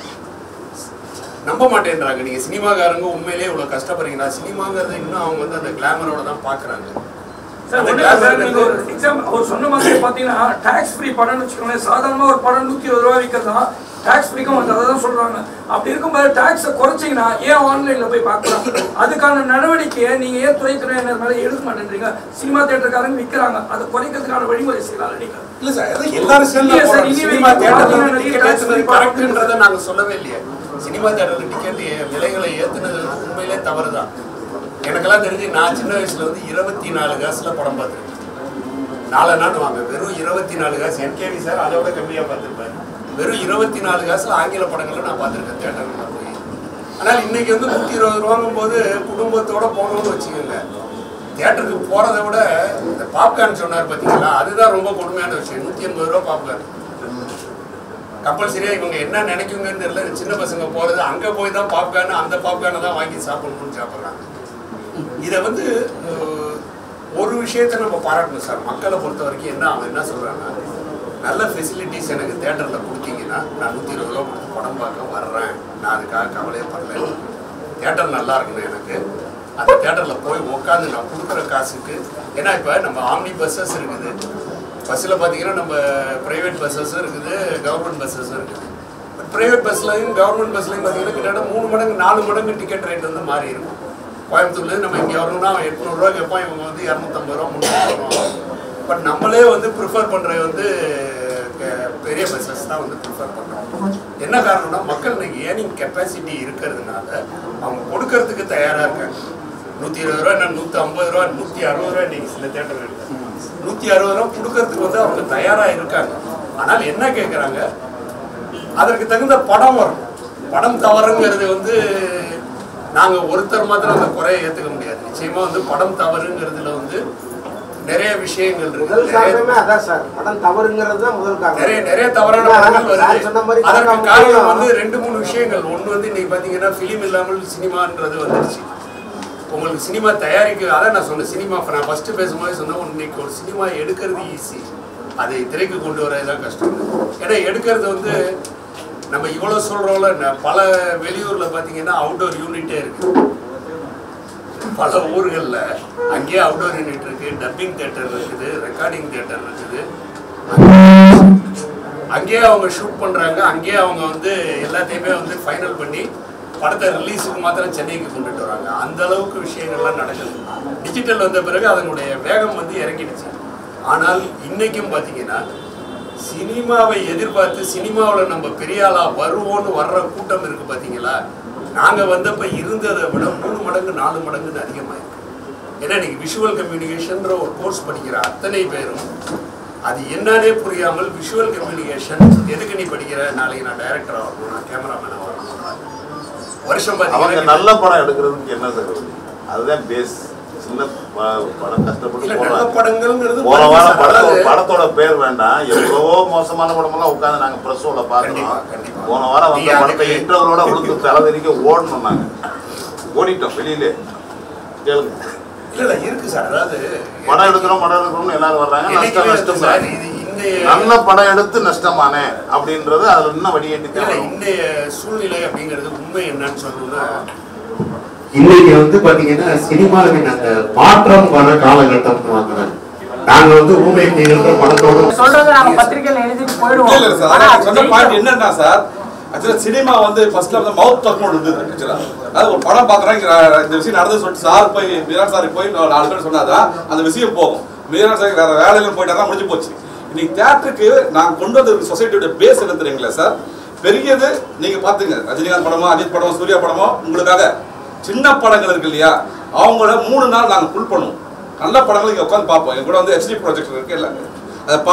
நம்ப மாட்டேன்றாங்க நீங்க சினிமாக்காரங்க உண்மையிலேயே இவ்வளவு கஷ்டப்படுறீங்களா சினிமாங்கிறது இன்னும் அவங்க வந்து அந்த கிளாமரோட தான் பாக்குறாங்க சார் அந்த ஒண்ணும் இல்ல சார் glamour நீங்க ஒரு எக்ஸாம்பிள் அவர் சொன்ன மாதிரி பாத்தீங்கன்னா டாக்ஸ் ஃப்ரீ படம்னு வச்சுக்கோங்களேன் சாதாரணமா ஒரு படம் நூத்தி இருபது ரூபா விற்கிறதா டாக்ஸ் ஃப்ரீக்கும் வந்து அதை தான் சொல்றாங்க அப்படி இருக்கும்போது டாக்ஸை குறைச்சிங்கன்னா ஏன் ஆன்லைன்ல போய் பார்க்கலாம் அதுக்கான நடவடிக்கையை நீங்க ஏன் துறைத்துறையினர் மேல எடுக்க மாட்டேன்றீங்க சினிமா தியேட்டர்காரங்க விற்கிறாங்க அதை குறைக்கிறதுக்கான வழிமுறை செய்யலாம் நீங்க இல்ல சார் அது எல்லாரும் சேர்ந்து இல்லையா சார், போறாங்க. இனி சினிமா வரைக்கும் தியேட்டர்ல பாத்தீங்கன்னா வந்து நிறைய டிக்கெட் tax ஏத்துனது free கரெக்ட்ன்றதை நாங்க சொல்லவே இல்லையே சினிமா தியேட்டர்ல டிக்கெட் விலைகளை ஏத்துனது வந்து உண்மையிலே தவறுதான் எனக்கெல்லாம் தெரிஞ்சு நான் சின்ன வயசுல வந்து இருபத்தி நாலு காசுல படம் பார்த்துருக்கேன் நாலு நாள் வாங்க வெறும் இருபத்தி நாலு காசு என்கேவி சார் அதை விட கம்மியா பார்த்துருப்பாரு வெறும் இருபத்தி நாலு காசுல ஆங்கில படங்களை நான் பார்த்துருக்கேன் தியேட்டர்ல போய் ஆனால் இன்னைக்கு வந்து நூற்றி இருபது ரூபாங்கும் போது குடும்பத்தோட போகணும்னு வச்சுக்கோங்க தியேட்டருக்கு போறதை விட இந்த பாப்கார்ன் சொன்னார் பார்த்தீங்களா அதுதான் ரொம்ப கொடுமையான விஷயம் நூற்றி எண்பது ரூபா பாப்கார்ன் கம்பல்சரியாக இவங்க என்ன நினைக்குங்கன்னு தெரியல இந்த சின்ன பசங்க போகிறது அங்கே போய் தான் பாப்கார்ன் அந்த பாப்கார்னை தான் வாங்கி சாப்பிடணும்னு சாப்பிட்றாங்க இதை வந்து அஹ், ஒரு விஷயத்தை நம்ம பாராட்டணும் சார் மக்களை பொறுத்த வரைக்கும் என்ன அவங்க என்ன சொல்கிறாங்க நல்ல ஃபெசிலிட்டிஸ் எனக்கு தேட்டரில் கொடுத்தீங்கன்னா நான் நூற்றி இருபது ரூபா கொடுத்து படம் பார்க்க வர்றேன் நான் அதுக்காக கவலையே படல தேட்டர் நல்லா இருக்கணும் எனக்கு அந்த தேட்டரில் போய் உட்காந்து நான் கொடுக்குற காசுக்கு ஏன்னா இப்போ நம்ம ஆம்னி பஸ்ஸஸ் இருக்குது பஸ்ஸில் பார்த்தீங்கன்னா நம்ம ப்ரைவேட் பஸ்ஸஸும் இருக்குது கவர்மெண்ட் பஸ்ஸஸும் இருக்குது ப்ரைவேட் பஸ்லையும் கவர்மெண்ட் பஸ்லையும் பார்த்தீங்கன்னா கிட்டத்தட்ட மூணு மடங்கு நாலு மடங்கு டிக்கெட் ரேட் வந்து மாறி இருக்கும் கோயம்புத்தூர்லேருந்து நம்ம இங்கே வரணும்னா அவன் எட்நூறுரூவா கேட்பான் இவங்க வந்து இரநூத்தம்பது ரூபா முந்நூறு பட் நம்மளே வந்து ப்ரிஃபர் பண்ணுறது வந்து க- பெரிய பஸ்ஸஸ் தான் வந்து ப்ரிஃபர் பண்ணுறோம் என்ன காரணம்னா மக்கள் இன்னைக்கு ஏர்னிங் கெப்பாசிட்டி இருக்கிறதுனால அவங்க கொடுக்கறதுக்கு தயாராக இருக்காங்க நூற்றி இருபது ரூபா என்ன நூற்றி ஐம்பது ரூபா நூற்றி அறுபது ரூபா இன்னைக்கு சில தேட்டர் இருக்கு நூற்றி அறுபது ரூபா கொடுக்கறதுக்கு வந்து அவங்க தயாராக இருக்காங்க ஆனால் என்ன கேட்குறாங்க அதற்கு தகுந்த படம் வரும் படம் தவறுங்கிறது வந்து நாங்க ஒருத்தர் மாத்திரம் அந்த குறையை ஏத்துக்க முடியாது நிச்சயமா வந்து படம் தவறுங்கிறதுல வந்து நிறைய விஷயங்கள் இருக்கு முதல் நிறைய- காரணமே அதான் சார் படம் தவறுங்கிறது தான் முதல் காரணம் நிறைய நிறைய தவறான ஏன்னா, படங்கள் சார் சொன்ன மாதிரி வருது அதற்கு காரணம் காரணம் வந்து வந்து ரெண்டு மூணு விஷயங்கள் ஒண்ணு வந்து இன்னைக்கு பாத்தீங்கன்னா ஃபிலிம் இல்லாமல் சினிமான்றது வந்துருச்சு உங்களுக்கு சினிமா தயாரிக்க அதான் நான் சொன்னேன் சினிமா நான் ஃபர்ஸ்ட் பேசும்போது சொன்னேன் இன்னைக்கு ஒரு சினிமா எடுக்கிறது ஈஸி அதை திரைக்கு கொண்டு வரது தான் கஷ்டம் ஏன்னா எடுக்கிறது வந்து நம்ம இவ்வளோ சொல்கிறோம்ல ந- பல வெளியூரில் பார்த்தீங்கன்னா அவுட்டோர் யூனிட்டே இருக்கு பல ஊர்களில் அங்கேயே அவுட்டோர் யூனிட் இருக்கு டப்பிங் தேட்டர் இருக்குது ரெக்கார்டிங் தேட்டர் இருக்குது அங்கேயே அவங்க ஷூட் பண்ணுறாங்க அங்கேயே அவங்க வந்து எல்லாத்தையுமே வந்து ஃபைனல் பண்ணி படத்தை ரிலீஸுக்கு மாத்திரம் சென்னைக்கு கொண்டுட்டு வராங்க அந்த அளவுக்கு விஷயங்கள்லாம் நடக்குது டிஜிட்டல் வந்த பிறகு அதனுடைய வேகம் வந்து இறங்கிடுச்சு ஆனால் இன்னைக்கும் பார்த்தீங்கன்னா சினிமாவை எதிர்பார்த்து சினிமாவில் நம்ம பெரிய ஆளா வருவோன்னு வர்ற கூட்டம் இருக்கு பார்த்தீங்களா நாங்கள் வந்தப்ப இருந்ததை விட மூணு மடங்கு நாலு மடங்குன்னு அதிகமாயிருக்கு ஏன்னா இன்னைக்கு விஷுவல் கம்யூனிகேஷன்ற ஒரு கோர்ஸ் படிக்கிற அத்தனை பேரும் அது என்னன்னே புரியாமல் விஷுவல் கம்யூனிகேஷன் எதுக்கு நீ படிக்கிற நாளைக்கு நான் டைரக்டர் ஆகணும் நான் கேமராமேன் ஆகணும் வருஷம் அவங்க பார்த்தீங்கன்னா நல்ல படம் எடுக்கிறதுக்கு என்ன சார் வழி? அதுதான் பேஸ் சின்ன ப- படம் கஷ்டப்பட்டு இல்ல நல்ல போறாங்க படங்கள்ங்கிறது போன வாரம் அதாவது- படத்தோட படத்தோட பேர் வேண்டாம் எவ்வளவோ மோசமான படமெல்லாம் உட்காந்து நாங்க பிரசோல பார்த்தோம் போன வாரம் வந்த படத்தை இன்டர்வலோட விழுந்து தலைவரிக்க ஓடணும் நாங்க ஓடிட்டோம் வெளியிலே கேளுங்க இல்ல இல்ல இருக்கு சார் அதாவது படம் எடுக்கிறோம் படம் எடுக்கிறோம்னு எல்லாரும் வர்றாங்க நஷ்டம் என்னைக்குமே நஷ்டம் சார் தான். இது இன்றைய நல்ல படம் எடுத்து நஷ்டமானே அப்படின்றது அதுல இன்னும் வடிகட்டி இல்ல தான் இன்றைய சூழ்நிலை அப்படிங்கிறது உண்மை என்னன்னு சொல்லணும்னா இன்னைக்கு வந்து பாத்தீங்கன்னா சினிமாவின் அந்த மாற்றம் வர காலகட்டம் வாங்குறாங்க நாங்க வந்து ஊமை நிகழ்ந்த படத்தோட சொல்றதை நாங்க பத்திரிக்கையில எழுதிட்டு போயிடுவோம் இல்ல இல்ல சார் ஆனா அதான் அது சொன்ன பாயிண்ட் ஜெயிக்கணும். என்னன்னா சார் ஆக்சுவலா சினிமா வந்து ஃபர்ஸ்ட்ல வந்து மவுத் டாக் மோட் இருந்தது ஆக்சுவலா அது ஒரு படம் பாக்குறேன் இந்த விஷயம் நடந்து சொல்லிட்டு சார் போய் மீரா சார் போய் இன்னொரு நாலு பேர் சொன்னாதான் அந்த விஷயம் போகும் மீரா சார் வேற வேலையில போயிட்டா தான் முடிஞ்சு போச்சு இன்னைக்கு தேட்டருக்கு நான் கொண்டு வந்த சொசைட்டியோட பேஸ் என்ன தெரியுங்களா சார் பெரியது நீங்க பாத்துங்க ரஜினிகாந்த் படமோ அஜித் படமோ சூர்யா படமோ உங்களுக்காக சின்ன படங்கள் இருக்கு இல்லையா அவங்கள மூணு நாள் நாங்க ஃபுல் பண்ணுவோம் நல்ல படங்கள் இங்க உட்காந்து பார்ப்போம் என் கூட வந்து ஹெச்டி ப்ராஜெக்ட் இருக்கு இல்ல அதை பார்ப்போம்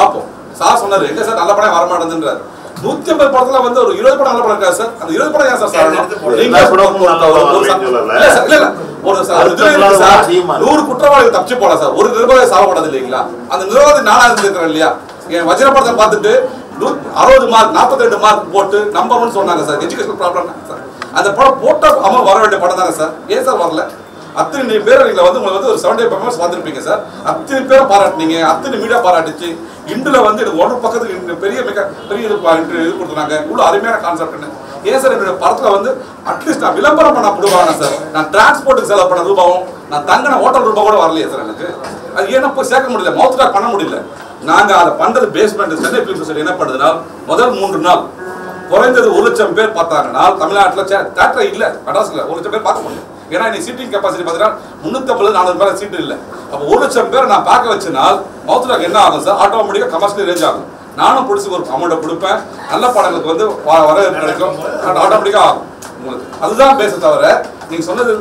சார் சொன்னாரு எங்க சார் நல்ல படம் வர மாட்டேங்குதுன்றாரு நூத்தி ஐம்பது படத்துல வந்து ஒரு இருபது படம் நல்ல படம் இருக்கா சார் அந்த இருபது படம் ஏன் சார் சார் நீங்க எல்லா படமும் நல்ல படம் ஒரு சா- அப்படின்னு சொல்லல. இல்ல சார், இல்ல, இல்ல. ஒரு சார் ஒரு இதுல இருக்கு சார் அதிகமா இருக்கு. நூறு குற்றவாளிகள் தப்பிச்சு போல சார் ஒரு நிர்வாக சாவப்படாது இல்லைங்களா அந்த நிர்வாகத்தை நானா இருந்திருக்கிறேன் இல்லையா என் வஜ்ர படத்தை பார்த்துட்டு அறுபது மார்க் நாற்பத்தி ரெண்டு மார்க் போட்டு நம்பர் ஒன் சொன்னாங்க சார் எஜுகேஷன் ப்ராப்ளம் சார் அந்த படம் போட்ட அம்மா வர வேண்டிய படம் தானே சார் ஏன் சார் வரல அத்தனை பேர் நீங்க வந்து உங்களுக்கு வந்து ஒரு செவன் டே பர்ஃபார்மன்ஸ் பார்த்துருப்பீங்க சார் அத்தனை பேரை பாராட்டினீங்க அத்தனை மீடியா பாராட்டுச்சு இண்டுல வந்து எனக்கு ஒரு பக்கத்துக்கு இந்த பெரிய மிக பெரிய இது பா- interview இது கொடுத்துருந்தாங்க இவ்வளோ அருமையான கான்செப்ட்னு ஏன் சார் என்னோட படத்துல வந்து அட்லீஸ்ட் நான் விளம்பரம் பண்ண கொடுவாங்க சார் நான் டிரான்ஸ்போர்ட்டுக்கு செலவு பண்ண ரூபாவும் நான் தங்கின ஹோட்டல் ரூபா கூட வரலையே சார் எனக்கு அது ஏன்னா போய் சேர்க்க முடியல மவுத் டாக் பண்ண முடியல நாங்க அதை பண்றது பேஸ்மெண்ட் சென்னை பிலிம் சொசைட்டி என்ன பண்ணுதுன்னா முதல் மூன்று நாள் குறைந்தது ஒரு லட்சம் பேர் பார்த்தாங்கன்னா தமிழ்நாட்டில் தேட்டர் இல்ல மெட்ராஸ்ல ஒரு லட்சம் பேர் பார்க்க முடியும் ஏன்னா இன்னைக்கு சீட்டிங் கெப்பாசிட்டி பார்த்தீங்கன்னா முந்நூற்றம்பது நானூறு பேர் சீட்டு இல்லை அப்போ ஒரு லட்சம் பேரை நான் பார்க்க வச்சனால் மவுத் டாக் என்ன ஆகும் சார் ஆட்டோமேட்டிக்காக கமர்ஷியல் ரேஞ்ச் ஆகும் நானும் பிடிச்சி ஒரு அமௌண்ட்டை கொடுப்பேன் நல்ல படங்களுக்கு வந்து வ- வரவேற்பு கிடைக்கும் ஆட்டோமேட்டிக்காக ஆகும் உங்களுக்கு அதுதான் பேச தவிர நீங்க சொன்னது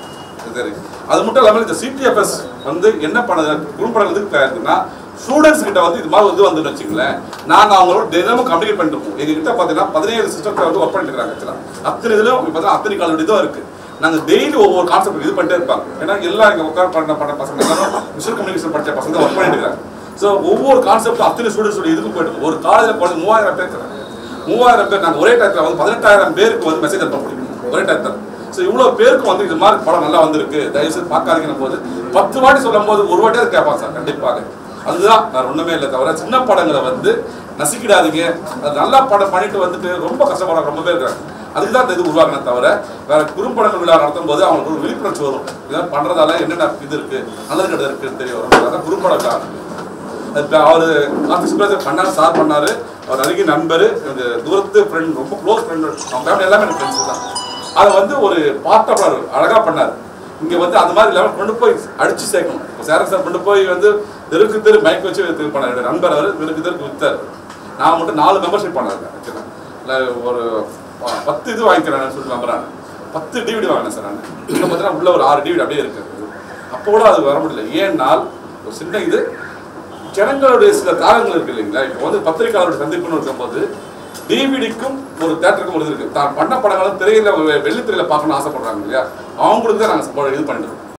சரி அது மட்டும் இல்லாமல் இந்த சிடிஎஃப்எஸ் வந்து என்ன பண்ணுது குறும்படம் எதுக்கு தயாரிக்குன்னா ஸ்டூடெண்ட்ஸ் கிட்ட வந்து இது மாதிரி வந்து வந்து வச்சுங்களேன் நாங்க அவங்களோட தினமும் கம்யூனிகேட் பண்ணிட்டு இருக்கோம் எங்க கிட்ட பாத்தீங்கன்னா பதினேழு சிஸ்டத்தை வந்து ஒர்க் பண்ணிட்டு இருக்காங்க ஆக்சுவலா அத்தனை இதுலயும் இப்ப பார்த்தா அத்தனை கால இதுவும் இருக்கு நாங்க டெய்லி ஒவ்வொரு கான்செப்ட் இது பண்ணிட்டே இருப்பாங்க ஏன்னா எல்லாம் இங்க உட்கார் பண்ண பண்ண பசங்க எல்லாரும் விஷுவல் கம்யூனிகேஷன் படிச்ச பசங்க ஒர்க் பண்ணிட்டு இருக்காங்க ஸோ ஒவ்வொரு கான்செப்டும் அத்தனை ஸ்டூடெண்ட்ஸ் இதுக்கு போயிட்டு இருக்கு. ஒரு காலேஜில் குறைஞ்சு மூவாயிரம் பேர் இருக்காங்க மூவாயிரம் பேர் நாங்கள் ஒரே டயத்தில் வந்து பதினெட்டாயிரம் பேருக்கு வந்து மெசேஜ் அனுப்ப முடியும் ஒரே டயத்தில் ஸோ இவ்வளோ பேருக்கு வந்து இது மாதிரி படம் நல்லா வந்திருக்கு தயவுசெய்து பார்க்காதீங்கன்னு போது பத்து வாட்டி சொல்லும் போது ஒரு வாட்டியாவது கேட்பான் சார் கண்டிப்பாக அதுதான் நான் ஒன்றுமே இல்லை தவிர சின்ன படங்களை வந்து நசிக்கிடாதீங்க அது நல்லா படம் பண்ணிட்டு வந்துட்டு ரொம்ப கஷ்டப்படுறாங்க ரொம்ப பேர் இருக்காங்க அதுக்கு தான் இந்த இது உருவாக்கின தவிர வேற குறும்படங்கள் விழா நடத்தும் போது அவங்களுக்கு ஒரு விழிப்புணர்ச்சி வரும் இதெல்லாம் பண்றதால என்னென்ன இது இருக்கு நல்லது கெட்டது இருக்குன்னு தெரிய வரும் அதான் குறும்பட விழா இப்போ அவர் ஆஃபீஸ் பேச பண்ணார் சார் பண்ணாரு அவர் அருகே நண்பர் இந்த தூரத்து ஃப்ரெண்ட் ரொம்ப க்ளோஸ் ஃப்ரெண்ட் அவங்க ஃபேமிலி எல்லாமே எனக்கு ஃப்ரெண்ட்ஸ் தான் அதை வந்து ஒரு பார்ட்ட அழகா பண்ணார் இங்க வந்து அந்த மாதிரி இல்லாமல் கொண்டு போய் அடிச்சு சேர்க்கணும் இப்போ சேரன் சார் கொண்டு போய் வந்து தெருக்கு தெரு மைக் வச்சு இது பண்ணார் என்னோட நண்பர் அவர் தெருக்கு தெருக்கு வித்தார் நான் மட்டும் நாலு மெம்பர்ஷிப் பண்ணாரு ஆக்சுவலாக இல்லை ஒரு ப- பத்து இது வாங்கிக்கிறேன் சொல்லி நம்புறேன் பத்து டிவிடி வாங்கினேன் சார் நான் இப்போ பார்த்தீங்கன்னா உள்ள ஒரு ஆறு டிவிடி அப்படியே இருக்கு அப்போ கூட அது வர முடியல ஏன்னால் ஒரு சின்ன இது ஜனங்களுடைய சில தாகங்கள் இருக்கு இல்லைங்களா இப்போ வந்து பத்திரிகையாளருடைய சந்திப்புன்னு இருக்கும்போது டிவிடிக்கும் ஒரு தேட்டருக்கும் ஒரு இது இருக்கு தான் பண்ண படங்களும் திரையில வெ- வெள்ளித்திரையில பார்க்கணும்னு ஆசைப்படுறாங்க இல்லையா அவங்களுக்கு தான் நாங்கள் இது பண்ணிட்டு இருக்கோம்